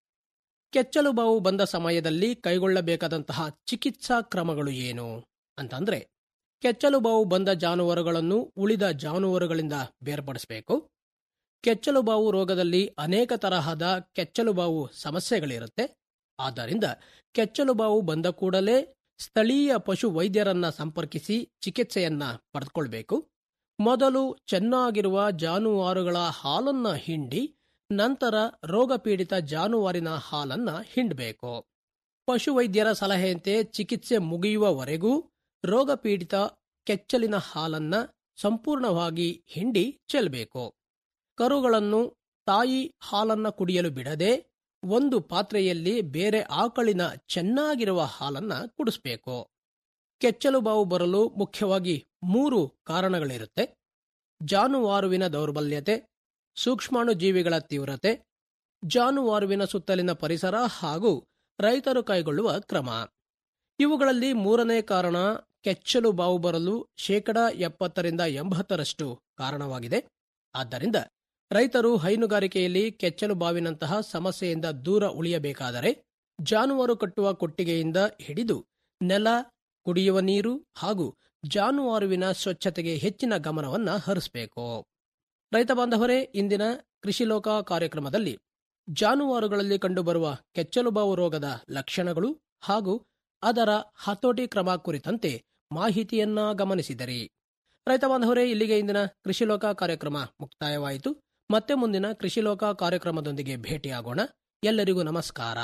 ಕೆಚ್ಚಲು ಬಾವು ಬಂದ ಸಮಯದಲ್ಲಿ ಕೈಗೊಳ್ಳಬೇಕಾದಂತಹ ಚಿಕಿತ್ಸಾ ಕ್ರಮಗಳು ಏನು ಅಂತಂದ್ರೆ ಕೆಚ್ಚಲು ಬಾವು ಬಂದ ಜಾನುವಾರುಗಳನ್ನು ಉಳಿದ ಜಾನುವಾರುಗಳಿಂದ ಬೇರ್ಪಡಿಸಬೇಕು ಕೆಚ್ಚಲು ಬಾವು ರೋಗದಲ್ಲಿ ಅನೇಕ ತರಹದ ಕೆಚ್ಚಲು ಬಾವು ಸಮಸ್ಯೆಗಳಿರುತ್ತೆ ಆದ್ದರಿಂದ ಕೆಚ್ಚಲು ಬಾವು ಬಂದ ಕೂಡಲೇ ಸ್ಥಳೀಯ ಪಶು ವೈದ್ಯರನ್ನ ಸಂಪರ್ಕಿಸಿ ಚಿಕಿತ್ಸೆಯನ್ನ ಪಡೆದುಕೊಳ್ಬೇಕು ಮೊದಲು ಚೆನ್ನಾಗಿರುವ ಜಾನುವಾರುಗಳ ಹಾಲನ್ನ ಹಿಂಡಿ ನಂತರ ರೋಗಪೀಡಿತ ಜಾನುವಾರಿನ ಹಾಲನ್ನ ಹಿಂಡಬೇಕು ಪಶುವೈದ್ಯರ ಸಲಹೆಯಂತೆ ಚಿಕಿತ್ಸೆ ಮುಗಿಯುವವರೆಗೂ ರೋಗಪೀಡಿತ ಕೆಚ್ಚಲಿನ ಹಾಲನ್ನ ಸಂಪೂರ್ಣವಾಗಿ ಹಿಂಡಿ ಚೆಲ್ಲಬೇಕು ಕರುಗಳನ್ನು ತಾಯಿ ಹಾಲನ್ನ ಕುಡಿಯಲು ಬಿಡದೆ ಒಂದು ಪಾತ್ರೆಯಲ್ಲಿ ಬೇರೆ ಆಕಳಿನ ಚೆನ್ನಾಗಿರುವ ಹಾಲನ್ನ ಕುಡಿಸ್ಬೇಕು ಕೆಚ್ಚಲು ಬಾವು ಬರಲು ಮುಖ್ಯವಾಗಿ ಮೂರು ಕಾರಣಗಳಿರುತ್ತೆ ಜಾನುವಾರುವಿನ ದೌರ್ಬಲ್ಯತೆ ಸೂಕ್ಷ್ಮಾಣು ಜೀವಿಗಳ ತೀವ್ರತೆ ಜಾನುವಾರುವಿನ ಸುತ್ತಲಿನ ಪರಿಸರ ಹಾಗೂ ರೈತರು ಕೈಗೊಳ್ಳುವ ಕ್ರಮ ಇವುಗಳಲ್ಲಿ ಮೂರನೇ ಕಾರಣ ಕೆಚ್ಚಲು ಬಾವು ಬರಲು ಶೇಕಡ ಎಪ್ಪತ್ತರಿಂದ ಎಂಬತ್ತರಷ್ಟು ಕಾರಣವಾಗಿದೆ ಆದ್ದರಿಂದ ರೈತರು ಹೈನುಗಾರಿಕೆಯಲ್ಲಿ ಕೆಚ್ಚಲು ಬಾವಿನಂತಹ ಸಮಸ್ಯೆಯಿಂದ ದೂರ ಉಳಿಯಬೇಕಾದರೆ ಜಾನುವಾರು ಕಟ್ಟುವ ಕೊಟ್ಟಿಗೆಯಿಂದ ಹಿಡಿದು ನೆಲ ಕುಡಿಯುವ ನೀರು ಹಾಗೂ ಜಾನುವಾರುವಿನ ಸ್ವಚ್ಛತೆಗೆ ಹೆಚ್ಚಿನ ಗಮನವನ್ನ ಹರಿಸಬೇಕು ರೈತ ಬಾಂಧವರೇ ಇಂದಿನ ಕೃಷಿ ಲೋಕ ಕಾರ್ಯಕ್ರಮದಲ್ಲಿ ಜಾನುವಾರುಗಳಲ್ಲಿ ಕಂಡುಬರುವ ಕೆಚ್ಚಲುಬಾವು ರೋಗದ ಲಕ್ಷಣಗಳು ಹಾಗೂ ಅದರ ಹತೋಟಿ ಕ್ರಮ ಕುರಿತಂತೆ ಮಾಹಿತಿಯನ್ನ ಗಮನಿಸಿದರಿ ರೈತ ಬಾಂಧವರೇ ಇಲ್ಲಿಗೆ ಇಂದಿನ ಕೃಷಿ ಲೋಕ ಕಾರ್ಯಕ್ರಮ ಮುಕ್ತಾಯವಾಯಿತು ಮತ್ತೆ ಮುಂದಿನ ಕೃಷಿ ಲೋಕ ಕಾರ್ಯಕ್ರಮದೊಂದಿಗೆ ಭೇಟಿಯಾಗೋಣ ಎಲ್ಲರಿಗೂ ನಮಸ್ಕಾರ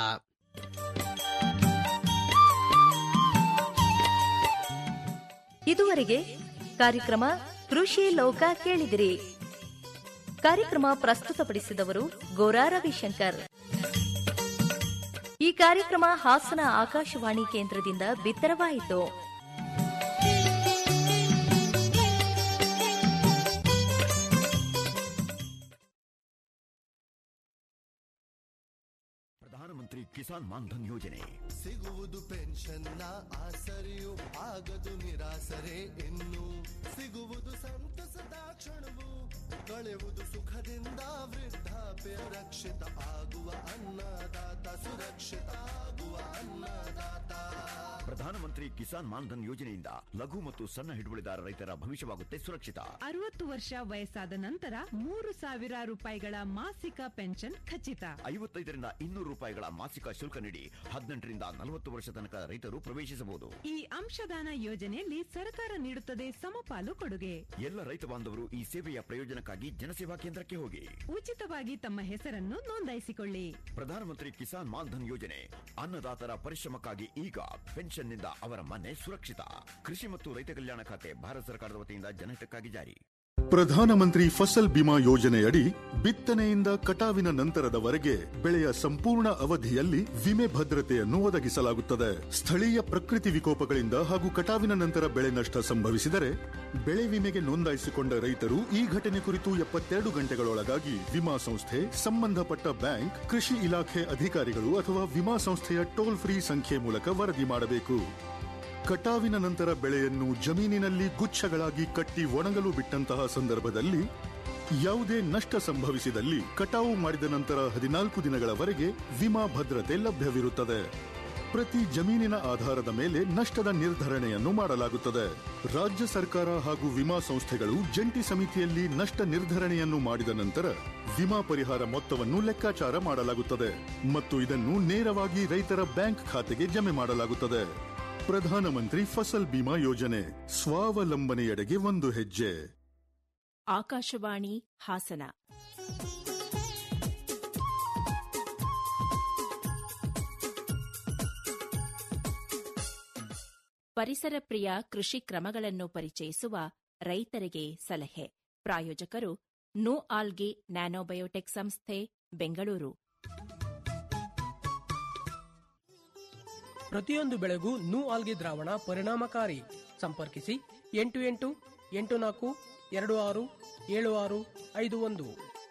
ಇದುವರೆಗೆ ಕಾರ್ಯಕ್ರಮ ಕೃಷಿ ಲೋಕ ಕೇಳಿದಿರಿ ಕಾರ್ಯಕ್ರಮ ಪ್ರಸ್ತುತಪಡಿಸಿದವರು ಗೋರಾ ರವಿಶಂಕರ್ ಈ ಕಾರ್ಯಕ್ರಮ ಹಾಸನ ಆಕಾಶವಾಣಿ ಕೇಂದ್ರದಿಂದ ಬಿತ್ತರವಾಯಿತು ಪ್ರಧಾನಮಂತ್ರಿ ಕಿಸಾನ್ ಮಾನ್ಧನ್ ಯೋಜನೆ ಸಿಗುವುದು ಪೆನ್ಷನ್ನ ಆಸರೆಯು ಆಗದು ನಿರಾಸರೆ ಇನ್ನು ಸಿಗುವುದು ಸಂತಸದ ಕ್ಷಣವು ಕಳೆಯುವುದು ಸುಖದಿಂದ ವೃದ್ಧಾಪ್ಯ ರಕ್ಷಿತ ಆಗುವ ಅನ್ನದಾತ ಸುರಕ್ಷಿತ ಆಗುವ ಅನ್ನದಾತ ಪ್ರಧಾನಮಂತ್ರಿ ಕಿಸಾನ್ ಮಾನ್ಧನ್ ಯೋಜನೆಯಿಂದ ಲಘು ಮತ್ತು ಸಣ್ಣ ಹಿಡುವಳಿದಾರ ರೈತರ ಭವಿಷ್ಯವಾಗುತ್ತೆ ಸುರಕ್ಷಿತ ಅರವತ್ತು ವರ್ಷ ವಯಸ್ಸಾದ ನಂತರ ಮೂರು ಸಾವಿರ ರೂಪಾಯಿಗಳ ಮಾಸಿಕ ಪೆನ್ಷನ್ ಖಚಿತ ಐವತ್ತೈದರಿಂದ ಇನ್ನೂರು ರೂಪಾಯಿಗಳ ಮಾಸಿಕ ಶುಲ್ಕ ನೀಡಿ ಹದಿನೆಂಟರಿಂದ ನಲವತ್ತು ವರ್ಷ ತನಕ ರೈತರು ಪ್ರವೇಶಿಸಬಹುದು ಈ ಅಂಶದಾನ ಯೋಜನೆಯಲ್ಲಿ ಸರ್ಕಾರ ನೀಡುತ್ತದೆ ಸಮಪಾಲು ಕೊಡುಗೆ ಎಲ್ಲ ರೈತ ಬಾಂಧವರು ಈ ಸೇವೆಯ ಪ್ರಯೋಜನಕ್ಕಾಗಿ ಜನಸೇವಾ ಕೇಂದ್ರಕ್ಕೆ ಹೋಗಿ ಉಚಿತವಾಗಿ ತಮ್ಮ ಹೆಸರನ್ನು ನೋಂದಾಯಿಸಿಕೊಳ್ಳಿ ಪ್ರಧಾನಮಂತ್ರಿ ಕಿಸಾನ್ ಮಾನ್ಧನ್ ಯೋಜನೆ ಅನ್ನದಾತರ ಪರಿಶ್ರಮಕ್ಕಾಗಿ ಈಗ ಪೆನ್ಷನ್ನಿಂದ ಅವರ ಮನೆ ಸುರಕ್ಷಿತ ಕೃಷಿ ಮತ್ತು ರೈತ ಕಲ್ಯಾಣ ಖಾತೆ ಭಾರತ ಸರ್ಕಾರದ ವತಿಯಿಂದ ಜನಹಿತಕ್ಕಾಗಿ ಜಾರಿ ಪ್ರಧಾನಮಂತ್ರಿ ಫಸಲ್ ಬಿಮಾ ಯೋಜನೆಯಡಿ ಬಿತ್ತನೆಯಿಂದ ಕಟಾವಿನ ನಂತರದವರೆಗೆ ಬೆಳೆಯ ಸಂಪೂರ್ಣ ಅವಧಿಯಲ್ಲಿ ವಿಮೆ ಭದ್ರತೆಯನ್ನು ಒದಗಿಸಲಾಗುತ್ತದೆ ಸ್ಥಳೀಯ ಪ್ರಕೃತಿ ವಿಕೋಪಗಳಿಂದ ಹಾಗೂ ಕಟಾವಿನ ನಂತರ ಬೆಳೆ ನಷ್ಟ ಸಂಭವಿಸಿದರೆ ಬೆಳೆ ವಿಮೆಗೆ ನೋಂದಾಯಿಸಿಕೊಂಡ ರೈತರು ಈ ಘಟನೆ ಕುರಿತು ಎಪ್ಪತ್ತೆರಡು ಗಂಟೆಗಳೊಳಗಾಗಿ ವಿಮಾ ಸಂಸ್ಥೆ ಸಂಬಂಧಪಟ್ಟ ಬ್ಯಾಂಕ್ ಕೃಷಿ ಇಲಾಖೆ ಅಧಿಕಾರಿಗಳು ಅಥವಾ ವಿಮಾ ಸಂಸ್ಥೆಯ ಟೋಲ್ ಫ್ರೀ ಸಂಖ್ಯೆ ಮೂಲಕ ವರದಿ ಮಾಡಬೇಕು ಕಟಾವಿನ ನಂತರ ಬೆಳೆಯನ್ನು ಜಮೀನಿನಲ್ಲಿ ಗುಚ್ಛಗಳಾಗಿ ಕಟ್ಟಿ ಒಣಗಲು ಬಿಟ್ಟಂತಹ ಸಂದರ್ಭದಲ್ಲಿ ಯಾವುದೇ ನಷ್ಟ ಸಂಭವಿಸಿದಲ್ಲಿ ಕಟಾವು ಮಾಡಿದ ನಂತರ ಹದಿನಾಲ್ಕು ದಿನಗಳವರೆಗೆ ವಿಮಾ ಭದ್ರತೆ ಲಭ್ಯವಿರುತ್ತದೆ ಪ್ರತಿ ಜಮೀನಿನ ಆಧಾರದ ಮೇಲೆ ನಷ್ಟದ ನಿರ್ಧರಣೆಯನ್ನು ಮಾಡಲಾಗುತ್ತದೆ ರಾಜ್ಯ ಸರ್ಕಾರ ಹಾಗೂ ವಿಮಾ ಸಂಸ್ಥೆಗಳು ಜಂಟಿ ಸಮಿತಿಯಲ್ಲಿ ನಷ್ಟ ನಿರ್ಧರಣೆಯನ್ನು ಮಾಡಿದ ನಂತರ ವಿಮಾ ಪರಿಹಾರ ಮೊತ್ತವನ್ನು ಲೆಕ್ಕಾಚಾರ ಮಾಡಲಾಗುತ್ತದೆ ಮತ್ತು ಇದನ್ನು ನೇರವಾಗಿ ರೈತರ ಬ್ಯಾಂಕ್ ಖಾತೆಗೆ ಜಮೆ ಮಾಡಲಾಗುತ್ತದೆ ಪ್ರಧಾನಮಂತ್ರಿ ಫಸಲ್ ಬಿಮಾ ಯೋಜನೆ ಸ್ವಾವಲಂಬನೆಯೆಡೆಗೆ ಒಂದು ಹೆಜ್ಜೆ ಆಕಾಶವಾಣಿ ಹಾಸನ ಪರಿಸರ ಪ್ರಿಯ ಕೃಷಿ ಕ್ರಮಗಳನ್ನು ಪರಿಚಯಿಸುವ ರೈತರಿಗೆ ಸಲಹೆ ಪ್ರಾಯೋಜಕರು ನೋ ಆಲ್ಗಿ ನ್ಯಾನೋಬಯೋಟೆಕ್ ಸಂಸ್ಥೆ ಬೆಂಗಳೂರು ಪ್ರತಿಯೊಂದು ಬೆಳೆಗೂ ನೂ ಆಲ್ಗಿ ದ್ರಾವಣ ಪರಿಣಾಮಕಾರಿ ಸಂಪರ್ಕಿಸಿ ಎಂಟು ಎಂಟು ಎಂಟು ನಾಲ್ಕು ಎರಡು ಆರು ಏಳು ಆರು ಐದು ಒಂದು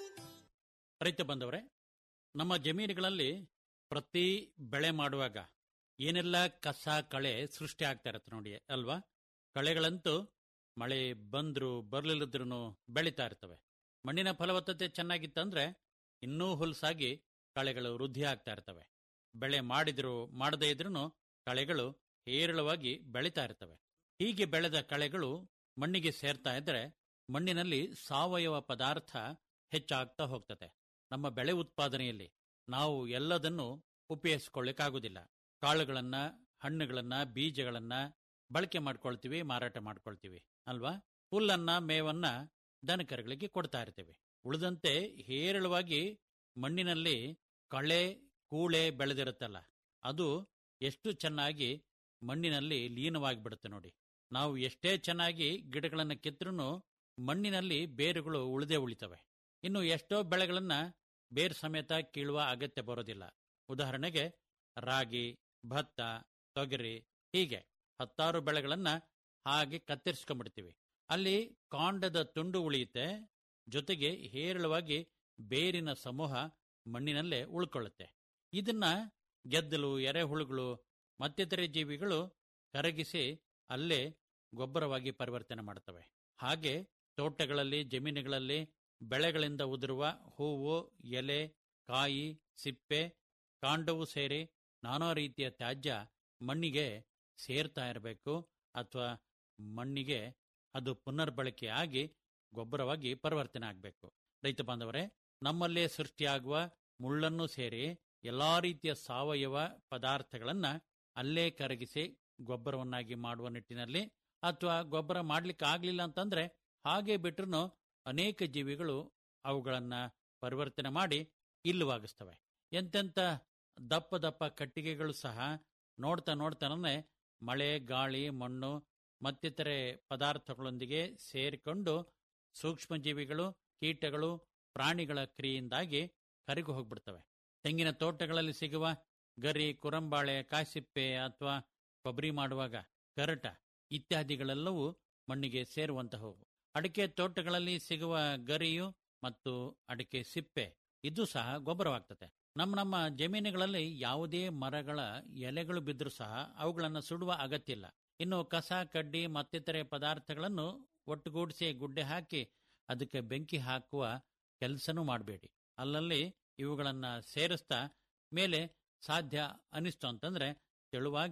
ರೈತ ಬಂದವರೇ ನಮ್ಮ ಜಮೀನುಗಳಲ್ಲಿ ಪ್ರತಿ ಬೆಳೆ ಮಾಡುವಾಗ ಏನೆಲ್ಲ ಕಸ ಕಳೆ ಸೃಷ್ಟಿ ಆಗ್ತಾ ಇರತ್ತೆ ನೋಡಿ ಅಲ್ವಾ ಕಳೆಗಳಂತೂ ಮಳೆ ಬಂದ್ರು ಬರ್ಲಿಲ್ಲದ್ರೂ ಬೆಳೀತಾ ಇರ್ತವೆ ಮಣ್ಣಿನ ಫಲವತ್ತತೆ ಚೆನ್ನಾಗಿತ್ತಂದ್ರೆ ಇನ್ನೂ ಹುಲ್ಸಾಗಿ ಕಳೆಗಳು ವೃದ್ಧಿ ಆಗ್ತಾ ಇರ್ತವೆ ಬೆಳೆ ಮಾಡಿದ್ರು ಮಾಡದೇ ಇದ್ರೂ ಕಳೆಗಳು ಹೇರಳವಾಗಿ ಬೆಳೀತಾ ಇರ್ತವೆ ಹೀಗೆ ಬೆಳೆದ ಕಳೆಗಳು ಮಣ್ಣಿಗೆ ಸೇರ್ತಾ ಇದ್ರೆ ಮಣ್ಣಿನಲ್ಲಿ ಸಾವಯವ ಪದಾರ್ಥ ಹೆಚ್ಚಾಗ್ತಾ ಹೋಗ್ತದೆ ನಮ್ಮ ಬೆಳೆ ಉತ್ಪಾದನೆಯಲ್ಲಿ ನಾವು ಎಲ್ಲದನ್ನು ಉಪಯೋಗಿಸ್ಕೊಳ್ಳಿಕ್ಕಾಗುದಿಲ್ಲ ಕಾಳುಗಳನ್ನ ಹಣ್ಣುಗಳನ್ನ ಬೀಜಗಳನ್ನ ಬಳಕೆ ಮಾಡ್ಕೊಳ್ತೀವಿ ಮಾರಾಟ ಮಾಡ್ಕೊಳ್ತೀವಿ ಅಲ್ವಾ ಹುಲ್ಲನ್ನ ಮೇವನ್ನ ದನಕರುಗಳಿಗೆ ಕೊಡ್ತಾ ಇರ್ತೀವಿ ಉಳಿದಂತೆ ಹೇರಳವಾಗಿ ಮಣ್ಣಿನಲ್ಲಿ ಕಳೆ ಕೂಳೆ ಬೆಳೆದಿರುತ್ತಲ್ಲ ಅದು ಎಷ್ಟು ಚೆನ್ನಾಗಿ ಮಣ್ಣಿನಲ್ಲಿ ಲೀನವಾಗಿ ಬಿಡುತ್ತೆ ನೋಡಿ ನಾವು ಎಷ್ಟೇ ಚೆನ್ನಾಗಿ ಗಿಡಗಳನ್ನು ಕಿತ್ತರೂ ಮಣ್ಣಿನಲ್ಲಿ ಬೇರುಗಳು ಉಳಿದೇ ಉಳಿತವೆ ಇನ್ನು ಎಷ್ಟೋ ಬೆಳೆಗಳನ್ನ ಬೇರು ಸಮೇತ ಕೀಳುವ ಅಗತ್ಯ ಬರೋದಿಲ್ಲ ಉದಾಹರಣೆಗೆ ರಾಗಿ ಭತ್ತ ತೊಗರಿ ಹೀಗೆ ಹತ್ತಾರು ಬೆಳೆಗಳನ್ನ ಹಾಗೆ ಕತ್ತರಿಸ್ಕೊಂಡ್ಬಿಡ್ತೀವಿ ಅಲ್ಲಿ ಕಾಂಡದ ತುಂಡು ಉಳಿಯುತ್ತೆ ಜೊತೆಗೆ ಹೇರಳವಾಗಿ ಬೇರಿನ ಸಮೂಹ ಮಣ್ಣಿನಲ್ಲೇ ಉಳ್ಕೊಳ್ಳುತ್ತೆ ಇದನ್ನ ಗೆದ್ದಲು ಎರೆಹುಳುಗಳು ಮತ್ತಿತರೆ ಜೀವಿಗಳು ಕರಗಿಸಿ ಅಲ್ಲೇ ಗೊಬ್ಬರವಾಗಿ ಪರಿವರ್ತನೆ ಮಾಡ್ತವೆ ಹಾಗೆ ತೋಟಗಳಲ್ಲಿ ಜಮೀನುಗಳಲ್ಲಿ ಬೆಳೆಗಳಿಂದ ಉದುರುವ ಹೂವು ಎಲೆ ಕಾಯಿ ಸಿಪ್ಪೆ ಕಾಂಡವು ಸೇರಿ ನಾನಾ ರೀತಿಯ ತ್ಯಾಜ್ಯ ಮಣ್ಣಿಗೆ ಸೇರ್ತಾ ಇರಬೇಕು ಅಥವಾ ಮಣ್ಣಿಗೆ ಅದು ಪುನರ್ಬಳಕೆ ಆಗಿ ಗೊಬ್ಬರವಾಗಿ ಪರಿವರ್ತನೆ ಆಗಬೇಕು ರೈತ ಬಾಂಧವರೇ ನಮ್ಮಲ್ಲೇ ಸೃಷ್ಟಿಯಾಗುವ ಮುಳ್ಳನ್ನು ಸೇರಿ ಎಲ್ಲಾ ರೀತಿಯ ಸಾವಯವ ಪದಾರ್ಥಗಳನ್ನ ಅಲ್ಲೇ ಕರಗಿಸಿ ಗೊಬ್ಬರವನ್ನಾಗಿ ಮಾಡುವ ನಿಟ್ಟಿನಲ್ಲಿ ಅಥವಾ ಗೊಬ್ಬರ ಮಾಡ್ಲಿಕ್ಕೆ ಆಗ್ಲಿಲ್ಲ ಅಂತಂದ್ರೆ ಹಾಗೆ ಬಿಟ್ರು ಅನೇಕ ಜೀವಿಗಳು ಅವುಗಳನ್ನ ಪರಿವರ್ತನೆ ಮಾಡಿ ಇಲ್ಲವಾಗಿಸ್ತವೆ ಎಂತೆಂಥ ದಪ್ಪ ದಪ್ಪ ಕಟ್ಟಿಗೆಗಳು ಸಹ ನೋಡ್ತಾ ನೋಡ್ತಾನೆ ಮಳೆ ಗಾಳಿ ಮಣ್ಣು ಮತ್ತಿತರೆ ಪದಾರ್ಥಗಳೊಂದಿಗೆ ಸೇರಿಕೊಂಡು ಸೂಕ್ಷ್ಮಜೀವಿಗಳು ಕೀಟಗಳು ಪ್ರಾಣಿಗಳ ಕ್ರಿಯೆಯಿಂದಾಗಿ ಕರಗಿ ಹೋಗ್ಬಿಡ್ತವೆ ತೆಂಗಿನ ತೋಟಗಳಲ್ಲಿ ಸಿಗುವ ಗರಿ ಕುರಂಬಾಳೆ ಕಾಸಿಪ್ಪೆ ಅಥವಾ ಕೊಬ್ಬರಿ ಮಾಡುವಾಗ ಕರಟ ಇತ್ಯಾದಿಗಳೆಲ್ಲವೂ ಮಣ್ಣಿಗೆ ಸೇರುವಂತಹವು ಅಡಿಕೆ ತೋಟಗಳಲ್ಲಿ ಸಿಗುವ ಗರಿಯು ಮತ್ತು ಅಡಿಕೆ ಸಿಪ್ಪೆ ಇದು ಸಹ ಗೊಬ್ಬರವಾಗ್ತದೆ ನಮ್ಮ ನಮ್ಮ ಜಮೀನುಗಳಲ್ಲಿ ಯಾವುದೇ ಮರಗಳ ಎಲೆಗಳು ಬಿದ್ದರೂ ಸಹ ಅವುಗಳನ್ನು ಸುಡುವ ಅಗತ್ಯ ಇಲ್ಲ ಇನ್ನು ಕಸ ಕಡ್ಡಿ ಮತ್ತಿತರೆ ಪದಾರ್ಥಗಳನ್ನು ಒಟ್ಟುಗೂಡಿಸಿ ಗುಡ್ಡೆ ಹಾಕಿ ಅದಕ್ಕೆ ಬೆಂಕಿ ಹಾಕುವ ಕೆಲಸನೂ ಮಾಡಬೇಡಿ ಅಲ್ಲಲ್ಲಿ ಇವುಗಳನ್ನ ಸೇರಿಸ್ತಾ ಮೇಲೆ ಸಾಧ್ಯ ಅನಿಸ್ತು ಅಂತಂದ್ರೆ ತೆಳುವಾಗಿ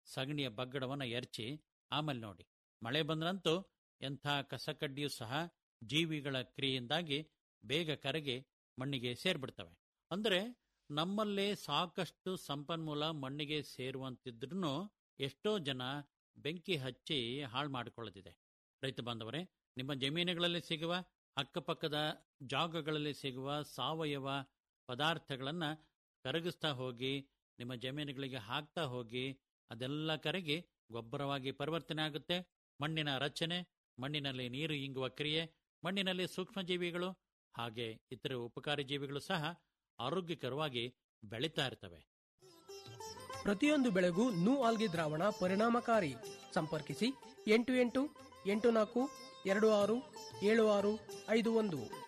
ಸಗಣಿಯ ಬಗ್ಗಡವನ್ನು ಎರಚಿ ಆಮೇಲೆ ನೋಡಿ ಮಳೆ ಬಂದ್ರಂತೂ ಎಂಥ ಕಸಕಡ್ಡಿಯೂ ಸಹ ಜೀವಿಗಳ ಕ್ರಿಯೆಯಿಂದಾಗಿ ಬೇಗ ಕರಗಿ ಮಣ್ಣಿಗೆ ಸೇರ್ಬಿಡ್ತವೆ ಅಂದರೆ ನಮ್ಮಲ್ಲೇ ಸಾಕಷ್ಟು ಸಂಪನ್ಮೂಲ ಮಣ್ಣಿಗೆ ಸೇರುವಂತಿದ್ರೂ ಎಷ್ಟೋ ಜನ ಬೆಂಕಿ ಹಚ್ಚಿ ಹಾಳು ಮಾಡಿಕೊಳ್ಳುತ್ತಿದೆ ರೈತ ಬಾಂಧವರೇ ನಿಮ್ಮ ಜಮೀನುಗಳಲ್ಲಿ ಸಿಗುವ ಅಕ್ಕಪಕ್ಕದ ಜಾಗಗಳಲ್ಲಿ ಸಿಗುವ ಸಾವಯವ ಪದಾರ್ಥಗಳನ್ನು ಕರಗಿಸ್ತಾ ಹೋಗಿ ನಿಮ್ಮ ಜಮೀನುಗಳಿಗೆ ಹಾಕ್ತಾ ಹೋಗಿ ಅದೆಲ್ಲ ಕರಗಿ ಗೊಬ್ಬರವಾಗಿ ಪರಿವರ್ತನೆ ಆಗುತ್ತೆ ಮಣ್ಣಿನ ರಚನೆ ಮಣ್ಣಿನಲ್ಲಿ ನೀರು ಇಂಗುವ ಕ್ರಿಯೆ ಮಣ್ಣಿನಲ್ಲಿ ಸೂಕ್ಷ್ಮಜೀವಿಗಳು ಹಾಗೆ ಇತರ ಉಪಕಾರಿ ಜೀವಿಗಳು ಸಹ ಆರೋಗ್ಯಕರವಾಗಿ ಬೆಳೀತಾ ಇರ್ತವೆ ಪ್ರತಿಯೊಂದು ಬೆಳೆಗೂ ನೂ ಆಲ್ಗಿ ದ್ರಾವಣ ಪರಿಣಾಮಕಾರಿ ಸಂಪರ್ಕಿಸಿ ಎಂಟು ಎಂಟು ಎಂಟು ನಾಲ್ಕು ಎರಡು ಆರು ಏಳು ಆರು ಐದು ಒಂದು